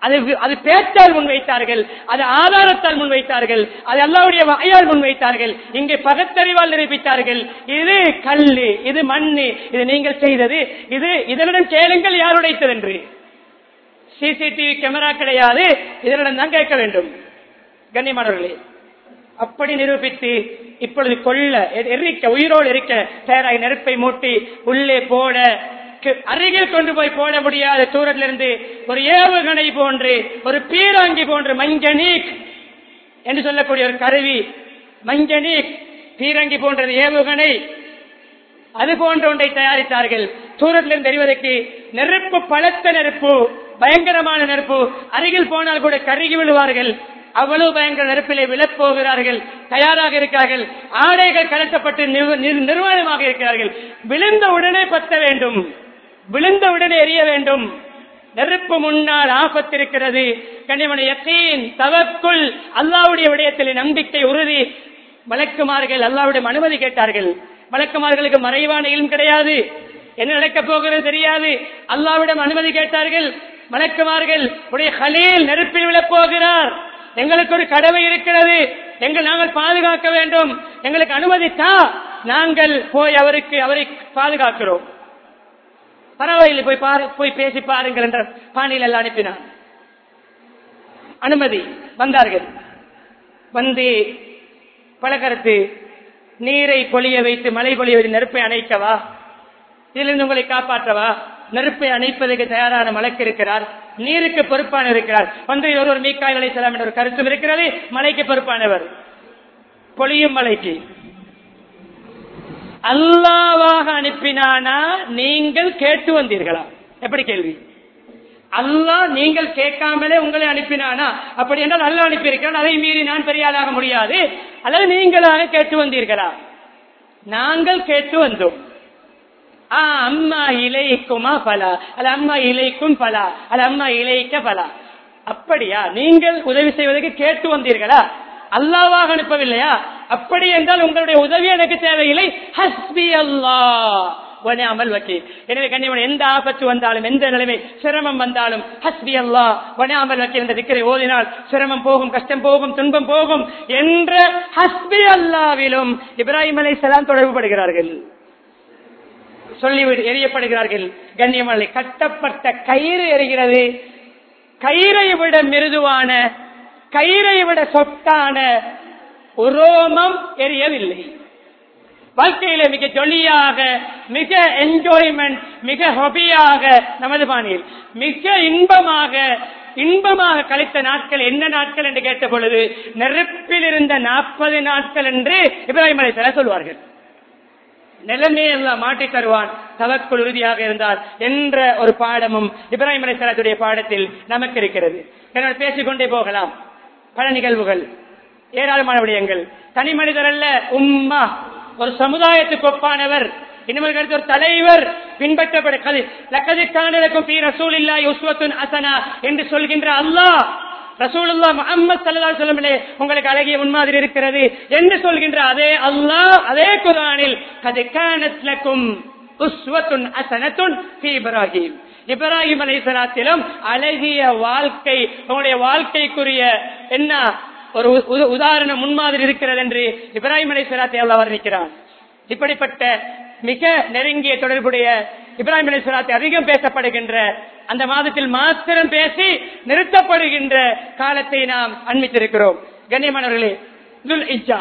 அது அது பேச்சால் முன்வைத்தார்கள் அது ஆதாரத்தால் முன்வைத்தார்கள் அது அல்லாவுடைய வாயால் முன்வைத்தார்கள் இங்கே பகத்தறிவால் நிரூபித்தார்கள் இது கல்லு இது மண்ணு இது நீங்கள் செய்தது இது இதனுடன் கேளுங்கள் யார் உடைத்தது என்று சிசிடிவி கேமரா கிடையாது இதனுடன் தான் கேட்க வேண்டும் கண்ணியமானவர்களே அப்படி நிரூபித்து இப்பொழுது கொள்ள எ- எரிக்க உயிரோடு இருக்க தயாராகி நெருப்பை மூட்டி உள்ளே போட கு- அருகில் கொண்டு போய் போட முடியாத தூரத்திலிருந்து ஒரு ஏவுகணை போன்று ஒரு பீராங்கி போன்று மஞ்சனீக் என்று சொல்லக்கூடிய ஒரு கருவி மஞ்சனீக் பீரங்கி போன்றது ஏவுகணை அது போன்ற ஒன்றை தயாரித்தார்கள் தூரத்திலிருந்து தெரிவதற்கு நெருப்பு பலத்த நெருப்பு பயங்கரமான நெருப்பு அருகில் போனால் கூட கருகி விழுவார்கள் அவ்வளவு பயங்கர நெருப்பிலே விழப் போகிறார்கள் தயாராக இருக்கிறார்கள் ஆடைகள் கலட்டப்பட்டு நிர்வ- நிர்- நிர்வாணமாக இருக்கிறார்கள் விழுந்த உடனே பத்த வேண்டும் விழுந்த உடனே எரிய வேண்டும் நெருப்பு முன்னால் ஆபத்திருக்கிறது கனிமன யக்கீன் தவக்குள் அல்லாவுடைய விடயத்தில் நம்பிக்கை உறுதி மலக்குமார்கள் அல்லாவுடைய அனுமதி கேட்டார்கள் மலக்குமார்களுக்கு மறைவான இலும் கிடையாது என்ன நடக்கப் போகிறது தெரியாது அல்லாவிடம் அனுமதி கேட்டார்கள் மலக்குமார்கள் உடைய ஹலீல் நெருப்பில் விழப் போகிறார் எங்களுக்கு ஒரு கடமை இருக்கிறது எங்கள் நாங்கள் பாதுகாக்க வேண்டும் எங்களுக்கு அனுமதித்தா நாங்கள் போய் அவருக்கு அவரை பாதுகாக்கிறோம் பரவாயில்லை போய் பாரு போய் பேசி பாருங்கள் என்ற பாணியில் எல்லாம் அனுப்பினார் அனுமதி வந்தார்கள் வந்து பலகரத்து நீரை பொழிய வைத்து மழை பொழிய வைத்து நெருப்பை அணைக்கவா இதிலிருந்து உங்களை காப்பாற்றவா நெருப்பை அணைப்பதற்கு தயாரான மலைக்கு இருக்கிறார் நீருக்கு பொறுப்பான இருக்கிறார் வந்து ஒரு ஒரு மீக்காய் அலைசலாம் என்ற ஒரு கருத்தும் இருக்கிறது மலைக்கு பொறுப்பானவர் பொழியும் மலைக்கு அல்லாவாக அனுப்பினானா நீங்கள் கேட்டு வந்தீர்களா எப்படி கேள்வி அல்லாஹ் நீங்கள் கேட்காமலே உங்களை அனுப்பினானா அப்படி என்றால் அல்லாஹ் அனுப்பியிருக்கிறான் அதை மீறி நான் பெரிய ஆளாக முடியாது அல்லது நீங்களாக கேட்டு வந்தீர்களா நாங்கள் கேட்டு வந்தோம் ஆ அம்மா இலைக்குமா பலா அல்ல அம்மா இலைக்கும் பலா அல்ல அம்மா இலைக்க பலா அப்படியா நீங்கள் உதவி செய்வதற்கு கேட்டு வந்தீர்களா அல்லாவாக அனுப்பவில்லையா அப்படி என்றால் உங்களுடைய உதவி எனக்கு தேவையில்லை ஹஸ்பி அல்லாஹ் வனியாமல் வக்கீல் எனவே கண்ணியவன் எந்த ஆபத்து வந்தாலும் எந்த நிலைமை சிரமம் வந்தாலும் ஹஸ்பி அல்லா வனியாமல் வக்கீல் என்ற திக்கரை ஓதினால் சிரமம் போகும் கஷ்டம் போகும் துன்பம் போகும் என்ற ஹஸ்பி அல்லாவிலும் இப்ராஹிம் அலை சலாம் தொடர்புபடுகிறார்கள் சொல்லி எரியப்படுகிறார்கள் கண்ணியமலை கட்டப்பட்ட கயிறு எரிகிறது கயிறை விட மிருதுவான கயிறை விட சொத்தான உரோமம் எரியவில்லை வாழ்க்கையில மிக ஜொலியாக மிக என்ஜாய்மெண்ட் மிக ஹொபியாக நமது பாணியில் மிக இன்பமாக இன்பமாக கழித்த நாட்கள் என்ன நாட்கள் என்று கேட்ட பொழுது நெருப்பில் இருந்த நாற்பது நாட்கள் என்று இப்ராஹிம் அலை சொல்வார்கள் நிலைமையை எல்லாம் மாற்றி தருவான் தவக்குள் உறுதியாக இருந்தார் என்ற ஒரு பாடமும் இப்ராஹிம் அலிசலாத்துடைய பாடத்தில் நமக்கு இருக்கிறது என்னோட பேசிக்கொண்டே போகலாம் பல நிகழ்வுகள் ஏராளமான விடயங்கள் தனி மனிதர் அல்ல உம்மா ஒரு சமுதாயத்துக்கு ஒப்பானவர் இன்னும் ஒரு தலைவர் பின்பற்றப்பட லக்கதிக்கானதற்கும் பி ரசூல் இல்லா யுஸ்வத்துன் அசனா என்று சொல்கின்ற அல்லாஹ் ரசூலுல்லா முகமது சல்லா சொல்லமிலே உங்களுக்கு அழகிய முன்மாதிரி இருக்கிறது என்று சொல்கின்ற அதே அல்லாஹ் அதே குரானில் கதிக்கானத்லக்கும் உஸ்வத்துன் அசனத்துன் ஃபீ இப்ராஹிம் இப்ராஹிம் அலைசலாத்திலும் அழகிய வாழ்க்கை உங்களுடைய வாழ்க்கைக்குரிய என்ன ஒரு உ- உதாரண முன்மாதிரி இருக்கிறது என்று இப்ராஹிம் அலைசலாத்தை அல்லாஹ் வர்ணிக்கிறான் இப்படிப்பட்ட மிக நெருங்கிய தொடர்புடைய இப்ராஹிம் அலிஸ்லாத்தை அதிகம் பேசப்படுகின்ற அந்த மாதத்தில் மாத்திரம் பேசி நிறுத்தப்படுகின்ற காலத்தை நாம் அண்மித்திருக்கிறோம் கண்ணியமானவர்களே துல் இஜ்ஜா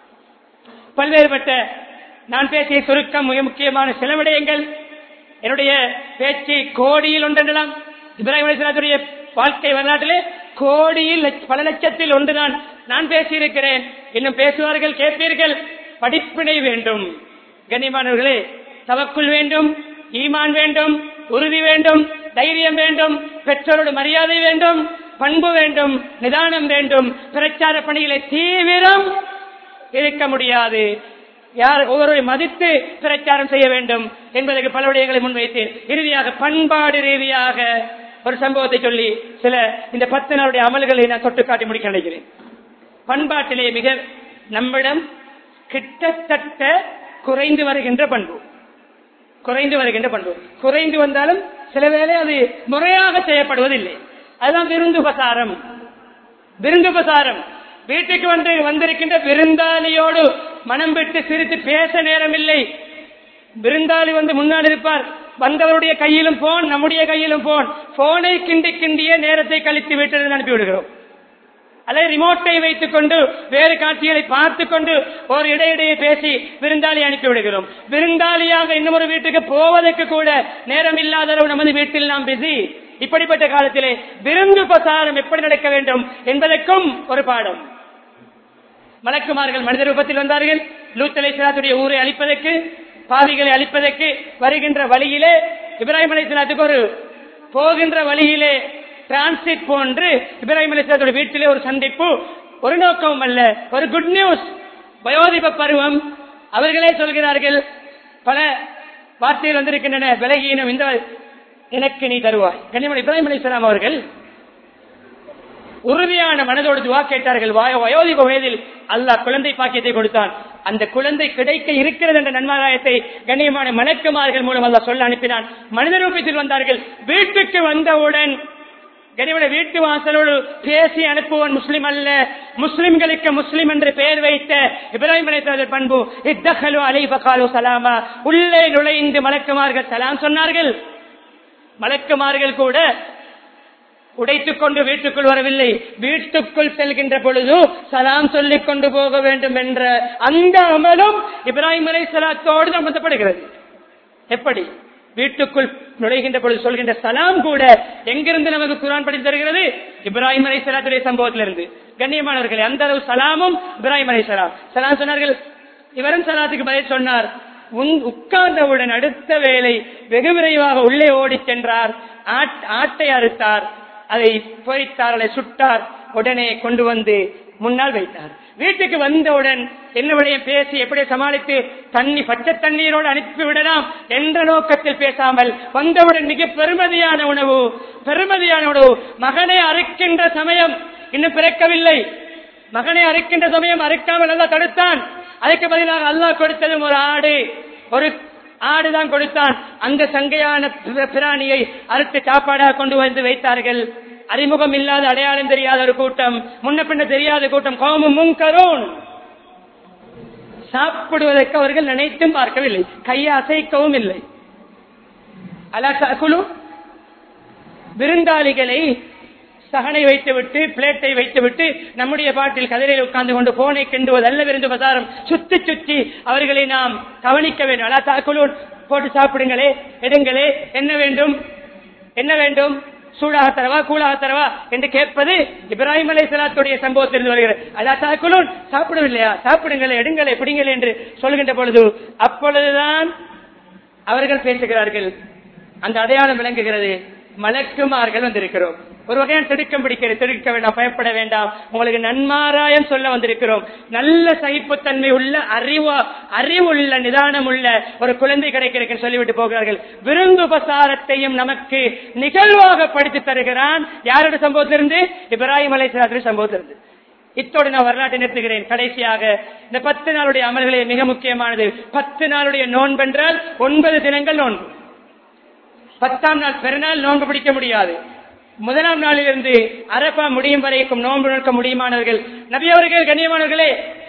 பல்வேறுபட்ட நான் பேசிய சுருக்கம் மிக முக்கியமான சில விடயங்கள் என்னுடைய பேச்சு கோடியில் ஒன்றென்றலாம் இப்ராஹிம் அலிஸ்லாத்துடைய வாழ்க்கை வரலாற்றிலே கோடியில் லட்ச- பல லட்சத்தில் ஒன்றுதான் நான் பேசியிருக்கிறேன் இன்னும் பேசுவார்கள் கேட்பீர்கள் படிப்பினை வேண்டும் கண்ணியமானவர்களே தவக்குள் வேண்டும் ஈமான் வேண்டும் உறுதி வேண்டும் தைரியம் வேண்டும் பெற்றோரோட மரியாதை வேண்டும் பண்பு வேண்டும் நிதானம் வேண்டும் பிரச்சார பணிகளை தீவிரம் இருக்க முடியாது யார் ஒவ்வொரு மதித்து பிரச்சாரம் செய்ய வேண்டும் என்பதற்கு பல விடயங்களை முன்வைத்தேன் இறுதியாக பண்பாடு ரீதியாக ஒரு சம்பவத்தை சொல்லி சில இந்த பத்து நாளுடைய அமல்களை நான் தொட்டு காட்டி முடிக்க நினைக்கிறேன் பண்பாட்டிலே மிக நம்மிடம் கிட்டத்தட்ட குறைந்து வருகின்ற பண்பு குறைந்து வருகின்ற பண்பு குறைந்து வந்தாலும் சில வேளை அது முறையாக செய்யப்படுவதில்லை அதுதான் விருந்து உபசாரம் விருந்து உபசாரம் வீட்டுக்கு வந்து வந்திருக்கின்ற விருந்தாளியோடு மனம் விட்டு சிரித்து பேச நேரமில்லை விருந்தாளி வந்து முன்னால் இருப்பார் வந்தவருடைய கையிலும் போன் நம்முடைய கையிலும் போன் போனை கிண்டி கிண்டிய நேரத்தை கழித்து விட்டு அனுப்பி விடுகிறோம் அல்லது ரிமோட்டை வைத்துக் கொண்டு வேறு காட்சிகளை பார்த்து கொண்டு ஒரு இடையிடையே பேசி விருந்தாளி அனுப்பி விடுகிறோம் விருந்தாளியாக இன்னும் ஒரு வீட்டுக்கு போவதற்கு கூட நேரம் இல்லாதவர்கள் நமது வீட்டில் நாம் பிஸி இப்படிப்பட்ட காலத்திலே விருந்து பிரசாரம் எப்படி நடக்க வேண்டும் என்பதற்கும் ஒரு பாடம் மலக்குமார்கள் மனித ரூபத்தில் வந்தார்கள் லூத்தலை சிலாத்துடைய ஊரை அழிப்பதற்கு பாவிகளை அழிப்பதற்கு வருகின்ற வழியிலே இப்ராஹிம் அலிஸ்லாத்துக்கு ஒரு போகின்ற வழியிலே டிரான்சிட் போன்று இப்ராஹிம் அலிஸ்லாத்துடைய வீட்டிலே ஒரு சந்திப்பு ஒரு நோக்கம் அல்ல ஒரு குட் நியூஸ் வயோதிப பருவம் அவர்களே சொல்கிறார்கள் பல வார்த்தைகள் வந்திருக்கின்றன விலகீனம் இந்த எனக்கு நீ தருவாய் கண்ணியமன் இப்ராஹிம் அலிஸ்லாம் அவர்கள் உறுதியான மனதோடு துவா கேட்டார்கள் வய- வயோதிப வயதில் அல்லாஹ் குழந்தை பாக்கியத்தை கொடுத்தான் அந்த குழந்தை கிடைக்க இருக்கிறது என்ற நன்மாராயத்தை கண்ணியமான மலக்குமார்கள் மூலம் அல்லாஹ் சொல்ல அனுப்பினான் மனித ரூபத்தில் வந்தார்கள் வீட்டுக்கு வந்தவுடன் கனிவன வீட்டு வாசலோடு பேசி அனுப்புவன் முஸ்லிம் அல்ல முஸ்லிம்களுக்கு முஸ்லிம் என்று பெயர் வைத்த இப்ராஹிம் அலைஹிஸ்ஸலாத்துடைய பண்பு இத்தகலு அலைஃபகாலு சலாமா உள்ளே நுழைந்து மலக்குமார்கள் சலாம் சொன்னார்கள் மலக்குமார்கள் கூட உடைத்துக் கொண்டு வீட்டுக்குள் வரவில்லை வீட்டுக்குள் செல்கின்ற பொழுது சலாம் சொல்லிக் கொண்டு போக வேண்டும் என்ற அந்த அமலும் இப்ராஹிம் அலை சலாத்தோடு சம்பந்தப்படுகிறது எப்படி வீட்டுக்குள் நுழைகின்ற பொழுது சொல்கின்ற சலாம் கூட எங்கிருந்து நமக்கு குரான் படித்து தருகிறது இப்ராஹிம் அலை சலாத்துடைய சம்பவத்திலிருந்து கண்ணியமானவர்களே அந்த அளவு சலாமும் இப்ராஹிம் அலை சலாம் சலாம் சொன்னார்கள் இவரும் சலாத்துக்கு பதில் சொன்னார் உன்- உட்கார்ந்தவுடன் அடுத்த வேளை வெகு விரைவாக உள்ளே ஓடிச் சென்றார் ஆட்- ஆட்டை அறுத்தார் அதை பொறித்தார் அதை சுட்டார் உடனே கொண்டு வந்து முன்னால் வைத்தார் வீட்டுக்கு வந்தவுடன் என்ன விடயம் பேசி எப்படி சமாளித்து தண்ணி பச்சை தண்ணீரோடு அனுப்பி விடலாம் என்ற நோக்கத்தில் பேசாமல் வந்தவுடன் மிக பெருமதியான உணவு பெருமதியான உணவு மகனை அறுக்கின்ற சமயம் இன்னும் பிறக்கவில்லை மகனை அறுக்கின்ற சமயம் அறுக்காமல் அல்லாஹ் தடுத்தான் அதுக்கு பதிலாக அல்லாஹ் கொடுத்ததும் ஒரு ஆடு ஒரு ஆடுதான் கொடுத்தான் அந்த சங்கையான பிர- பிராணியை அறுத்து சாப்பாடாக கொண்டு வந்து வைத்தார்கள் அறிமுகம் இல்லாத அடையாளம் தெரியாத ஒரு கூட்டம் முன்ன பின்ன தெரியாத கூட்டம் கோமும் முங்கரோன் சாப்பிடுவதற்கு அவர்கள் நினைத்தும் பார்க்கவில்லை கையை அசைக்கவும் இல்லை அலா குழு விருந்தாளிகளை சகனை வைத்துவிட்டு பிளேட்டை வைத்துவிட்டு நம்முடைய பாட்டில் கதிரையில் உட்கார்ந்து கொண்டு போனை கிண்டுவது அல்ல விருந்து பசாரம் சுத்தி சுத்தி அவர்களை நாம் கவனிக்க வேண்டும் அலா தாக்குலூன் போட்டு சாப்பிடுங்களே எடுங்களே என்ன வேண்டும் என்ன வேண்டும் சூடாக தரவா கூழாக தரவா என்று கேட்பது இப்ராஹிம் அலை சலாத்துடைய சம்பவத்திலிருந்து வருகிறது அதா தாக்குலூன் சாப்பிடவில்லையா சாப்பிடுங்களே எடுங்களே பிடிங்களே என்று சொல்கின்ற பொழுது அப்பொழுதுதான் அவர்கள் பேசுகிறார்கள் அந்த அடையாளம் விளங்குகிறது மலக்குமார்கள் வந்திருக்கிறோம் ஒரு வகையான திடுக்கம் பிடிக்கிறது திடுக்க வேண்டாம் பயப்பட வேண்டாம் உங்களுக்கு நன்மாராயம் சொல்ல வந்திருக்கிறோம் நல்ல சகிப்புத்தன்மை உள்ள அறிவு அறிவுள்ள நிதானம் உள்ள ஒரு குழந்தை கிடைக்கிறதுன்னு சொல்லிவிட்டு போகிறார்கள் விருந்து உபசாரத்தையும் நமக்கு நிகழ்வாக படித்து தருகிறான் யாரோட சம்பவத்திலிருந்து இப்ராஹிம் அலை சம்பவத்திலிருந்து இத்தோடு நான் வரலாற்றை நிறுத்துகிறேன் கடைசியாக இந்த பத்து நாளுடைய அமல்களே மிக முக்கியமானது பத்து நாளுடைய நோன்பென்றால் ஒன்பது தினங்கள் நோன்பு பத்தாம் நாள் பெருநாள் நோன்பு பிடிக்க முடியாது முதலாம் நாளிலிருந்து அரபா முடியும் வரைக்கும் நோன்பு நோக்க முடியுமானவர்கள் நபி அவர்கள் கண்ணியமானவர்களே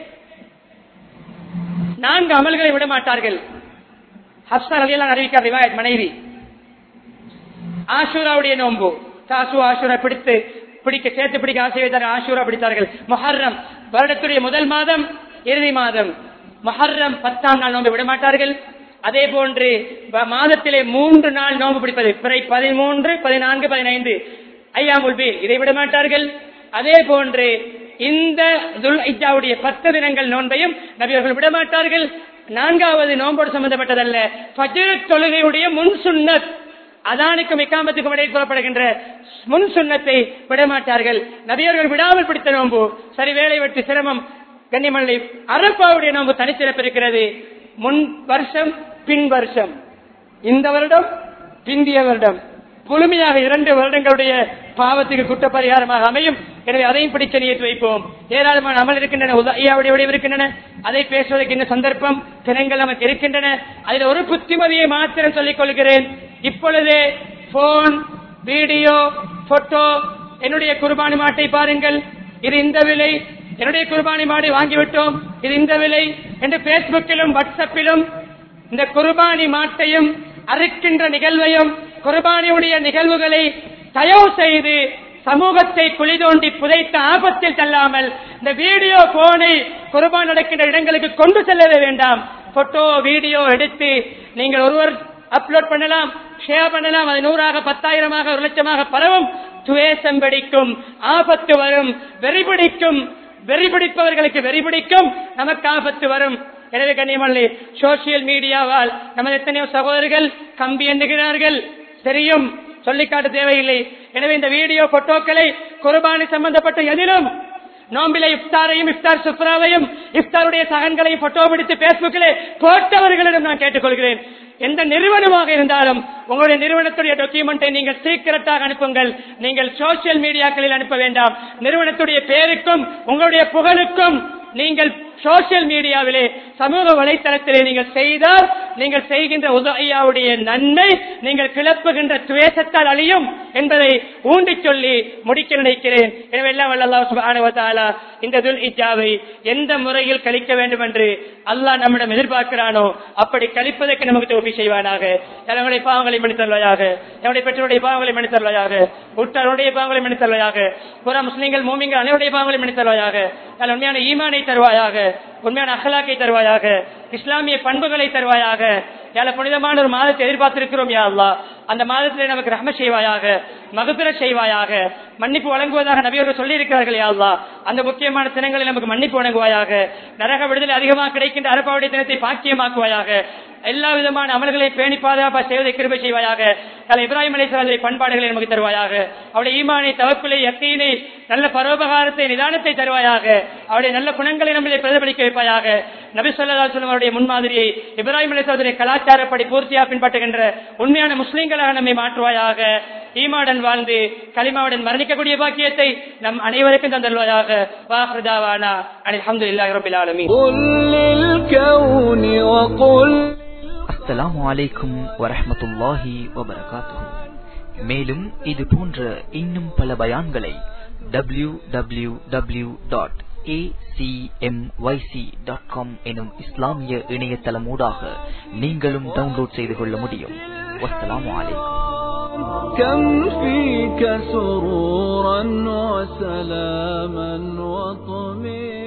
நான்கு அமல்களை விட மாட்டார்கள் ஹப்சா ரலியல்லாஹு அறிவிக்கார் ரிவாயத் மனைவி ஆஷூராவுடைய நோன்பு தாசு ஆஷூரா பிடித்து பிடிக்க சேர்த்து பிடிக்க ஆசை வைத்தார் ஆஷூரா பிடித்தார்கள் மொஹர்ரம் வருடத்துடைய முதல் மாதம் இறுதி மாதம் மொஹர்ரம் பத்தாம் நாள் நோன்பு விட மாட்டார்கள் அதே போன்று வ- மாதத்திலே மூன்று நாள் நோன்பு பிடிப்பது பிறை பதிமூன்று பதினான்கு பதினைந்து ஐயாமுல் பீர் இதை விட மாட்டார்கள் அதே போன்று இந்த துல் இஜாவுடைய பத்து தினங்கள் நோன்பையும் நபி அவர்கள் விட மாட்டார்கள் நான்காவது நோன்போடு சம்பந்தப்பட்டதல்ல ஃபஜ்ர் தொழுகையுடைய முன் சுன்னத் அதானுக்கும் இக்காமத்துக்கும் இடையே கூறப்படுகின்ற முன் சுண்ணத்தை விடமாட்டார்கள் நபியர்கள் விடாமல் பிடித்த நோன்பு சரி வேலை வெட்டு சிரமம் கண்ணியமல்லை அரப்பாவுடைய நோன்பு தனிச்சிறப்பு இருக்கிறது முன் வருஷம் பின் வருஷம் இந்த வருடம் பிந்திய வருடம் முழுமையாக இரண்டு வருடங்களுடைய பாவத்துக்கு குற்ற பரிகாரமாக அமையும் எனவே அதையும் பிடிச்ச நியத்து வைப்போம் ஏராளமான அமல் இருக்கின்றன உதவியாவுடைய விடைவு இருக்கின்றன அதை பேசுவதற்கு இன்னும் சந்தர்ப்பம் தினங்கள் நமக்கு இருக்கின்றன அதில் ஒரு புத்திமதியை மாத்திரம் சொல்லிக் கொள்கிறேன் இப்பொழுது போன் வீடியோ போட்டோ என்னுடைய குர்பானி மாட்டை பாருங்கள் இது இந்த விலை என்னுடைய குர்பானி மாடை வாங்கிவிட்டோம் இது இந்த விலை என்று பேஸ்புக்கிலும் வாட்ஸ்அப்பிலும் இந்த குர்பானி மாட்டையும் அறுக்கின்ற நிகழ்வையும் குர்பானியுடைய நிகழ்வுகளை தயவு செய்து சமூகத்தை குழி தோண்டி புதைத்த ஆபத்தில் செல்லாமல் இந்த வீடியோ போனை குர்பான் நடக்கின்ற இடங்களுக்கு கொண்டு செல்லவே வேண்டாம் போட்டோ வீடியோ எடுத்து நீங்கள் ஒருவர் அப்லோட் பண்ணலாம் ஷேர் பண்ணலாம் அது நூறாக பத்தாயிரமாக ஒரு லட்சமாக பரவும் துவேசம் வெடிக்கும் ஆபத்து வரும் வெறி பிடிக்கும் வெறி பிடிப்பவர்களுக்கு வெறி பிடிக்கும் நமக்கு ஆபத்து வரும் எனவே கண்ணியமல்லி சோசியல் மீடியாவால் நமது எத்தனையோ சகோதரர்கள் கம்பி எண்ணுகிறார்கள் தெரியும் சொல்லிக்காட்ட தேவையில்லை எனவே இந்த வீடியோ போட்டோக்களை குர்பானி சம்பந்தப்பட்ட எதிலும் நோம்பில இஃப்தாரையும் இஃப்தார் சுப்ராவையும் இஃப்தாருடைய சகன்களையும் போட்டோ பிடித்து பேஸ்புக்கிலே போட்டவர்களிடம் நான் கேட்டுக்கொள்கிறேன் எந்த நிறுவனமாக இருந்தாலும் உங்களுடைய நிறுவனத்துடைய டாக்குமெண்டை நீங்கள் சீக்கிரட்டாக அனுப்புங்கள் நீங்கள் சோசியல் மீடியாக்களில் அனுப்ப வேண்டாம் நிறுவனத்துடைய பேருக்கும் உங்களுடைய புகழுக்கும் நீங்கள் சோசியல் மீடியாவிலே சமூக வலைத்தளத்திலே நீங்கள் செய்தால் நீங்கள் செய்கின்ற உதவியாவுடைய நன்மை நீங்கள் கிளப்புகின்ற துவேஷத்தால் அழியும் என்பதை ஊண்டிச் சொல்லி முடிக்க நினைக்கிறேன் எனவே எல்லாம் வல்ல அல்லாஹ் சுப்ஹானஹு வ தஆலா இந்த துல் இஜாவை எந்த முறையில் கழிக்க வேண்டும் என்று அல்லாஹ் நம்மிடம் எதிர்பார்க்கிறானோ அப்படி கழிப்பதற்கு நமக்கு தோல்வி செய்வானாக நம்முடைய பாவங்களை மன்னித்தருவாயாக நம்முடைய பெற்றோருடைய பாவங்களை மன்னித்தருவாயாக உற்றாருடைய பாவங்களை மன்னித்தருவாயாக புற முஸ்லீம்கள் மூமிங்கள் அனைவருடைய பாவங்களை மன்னித்தருவாயாக நல்ல உண்மையான ஈமானை தருவாயாக உண்மையான அகலாக்கை தருவாயாக இஸ்லாமிய பண்புகளை தருவாயாக யால புனிதமான ஒரு மாதத்தை எதிர்பார்த்திருக்கிறோம் யா அல்லாஹ் அந்த மாதத்திலே நமக்கு ரஹம செய்வாயாக மகபிர செய்வாயாக மன்னிப்பு வழங்குவதாக நபியர்கள் சொல்லி இருக்கிறார்கள் யா அல்லாஹ் அந்த முக்கியமான தினங்களில் நமக்கு மன்னிப்பு வழங்குவாயாக நரக விடுதலை அதிகமாக கிடைக்கின்ற அரப்பாவுடைய தினத்தை பாக்கியமாக்குவாயாக எல்லா விதமான அமல்களை பேணி பாதுகாப்பா செய்வதை கிருபை செய்வாயாக தலை இப்ராஹிம் அலி பண்பாடுகளை நமக்கு தருவாயாக அவருடைய ஈமானை தவக்குலை யக்கீனை நல்ல பரோபகாரத்தை நிதானத்தை தருவாயாக அவருடைய நல்ல குணங்களை நம்மளை பிரதிபலிக்க வைப்பாயாக நபி சொல்லா சொல்லும் அவருடைய முன்மாதிரியை இப்ராஹிம் அலி சோதரை கலாச்சாரப்படி பூர்த்தியாக பின்பற்றுகின்ற உண்மையான முஸ்லீம்களாக நம்மை மாற்றுவாயாக ஈமாடன் வாழ்ந்து களிமாவுடன் மரணிக்கக்கூடிய பாக்கியத்தை நம் அனைவருக்கும் தந்தல்வாயாக வாஹ்ரதாவானா அல்ஹம்துலில்லாஹி ரப்பில் ஆலமீன் قل للكون وقل அஸ்ஸலாமு அலைக்கும் வரஹ்மத்துல்லாஹி வபரகாத்துஹு மேலும் இது போன்ற இன்னும் பல பயான்களை W W W dot dot com எனும் இஸ்லாமிய இணையதளமூடாக நீங்களும் டவுன்லோட் செய்து கொள்ள முடியும் வஸ்ஸலாமு அலைக்கும் كم فيك سرورا وسلاما وطمئنا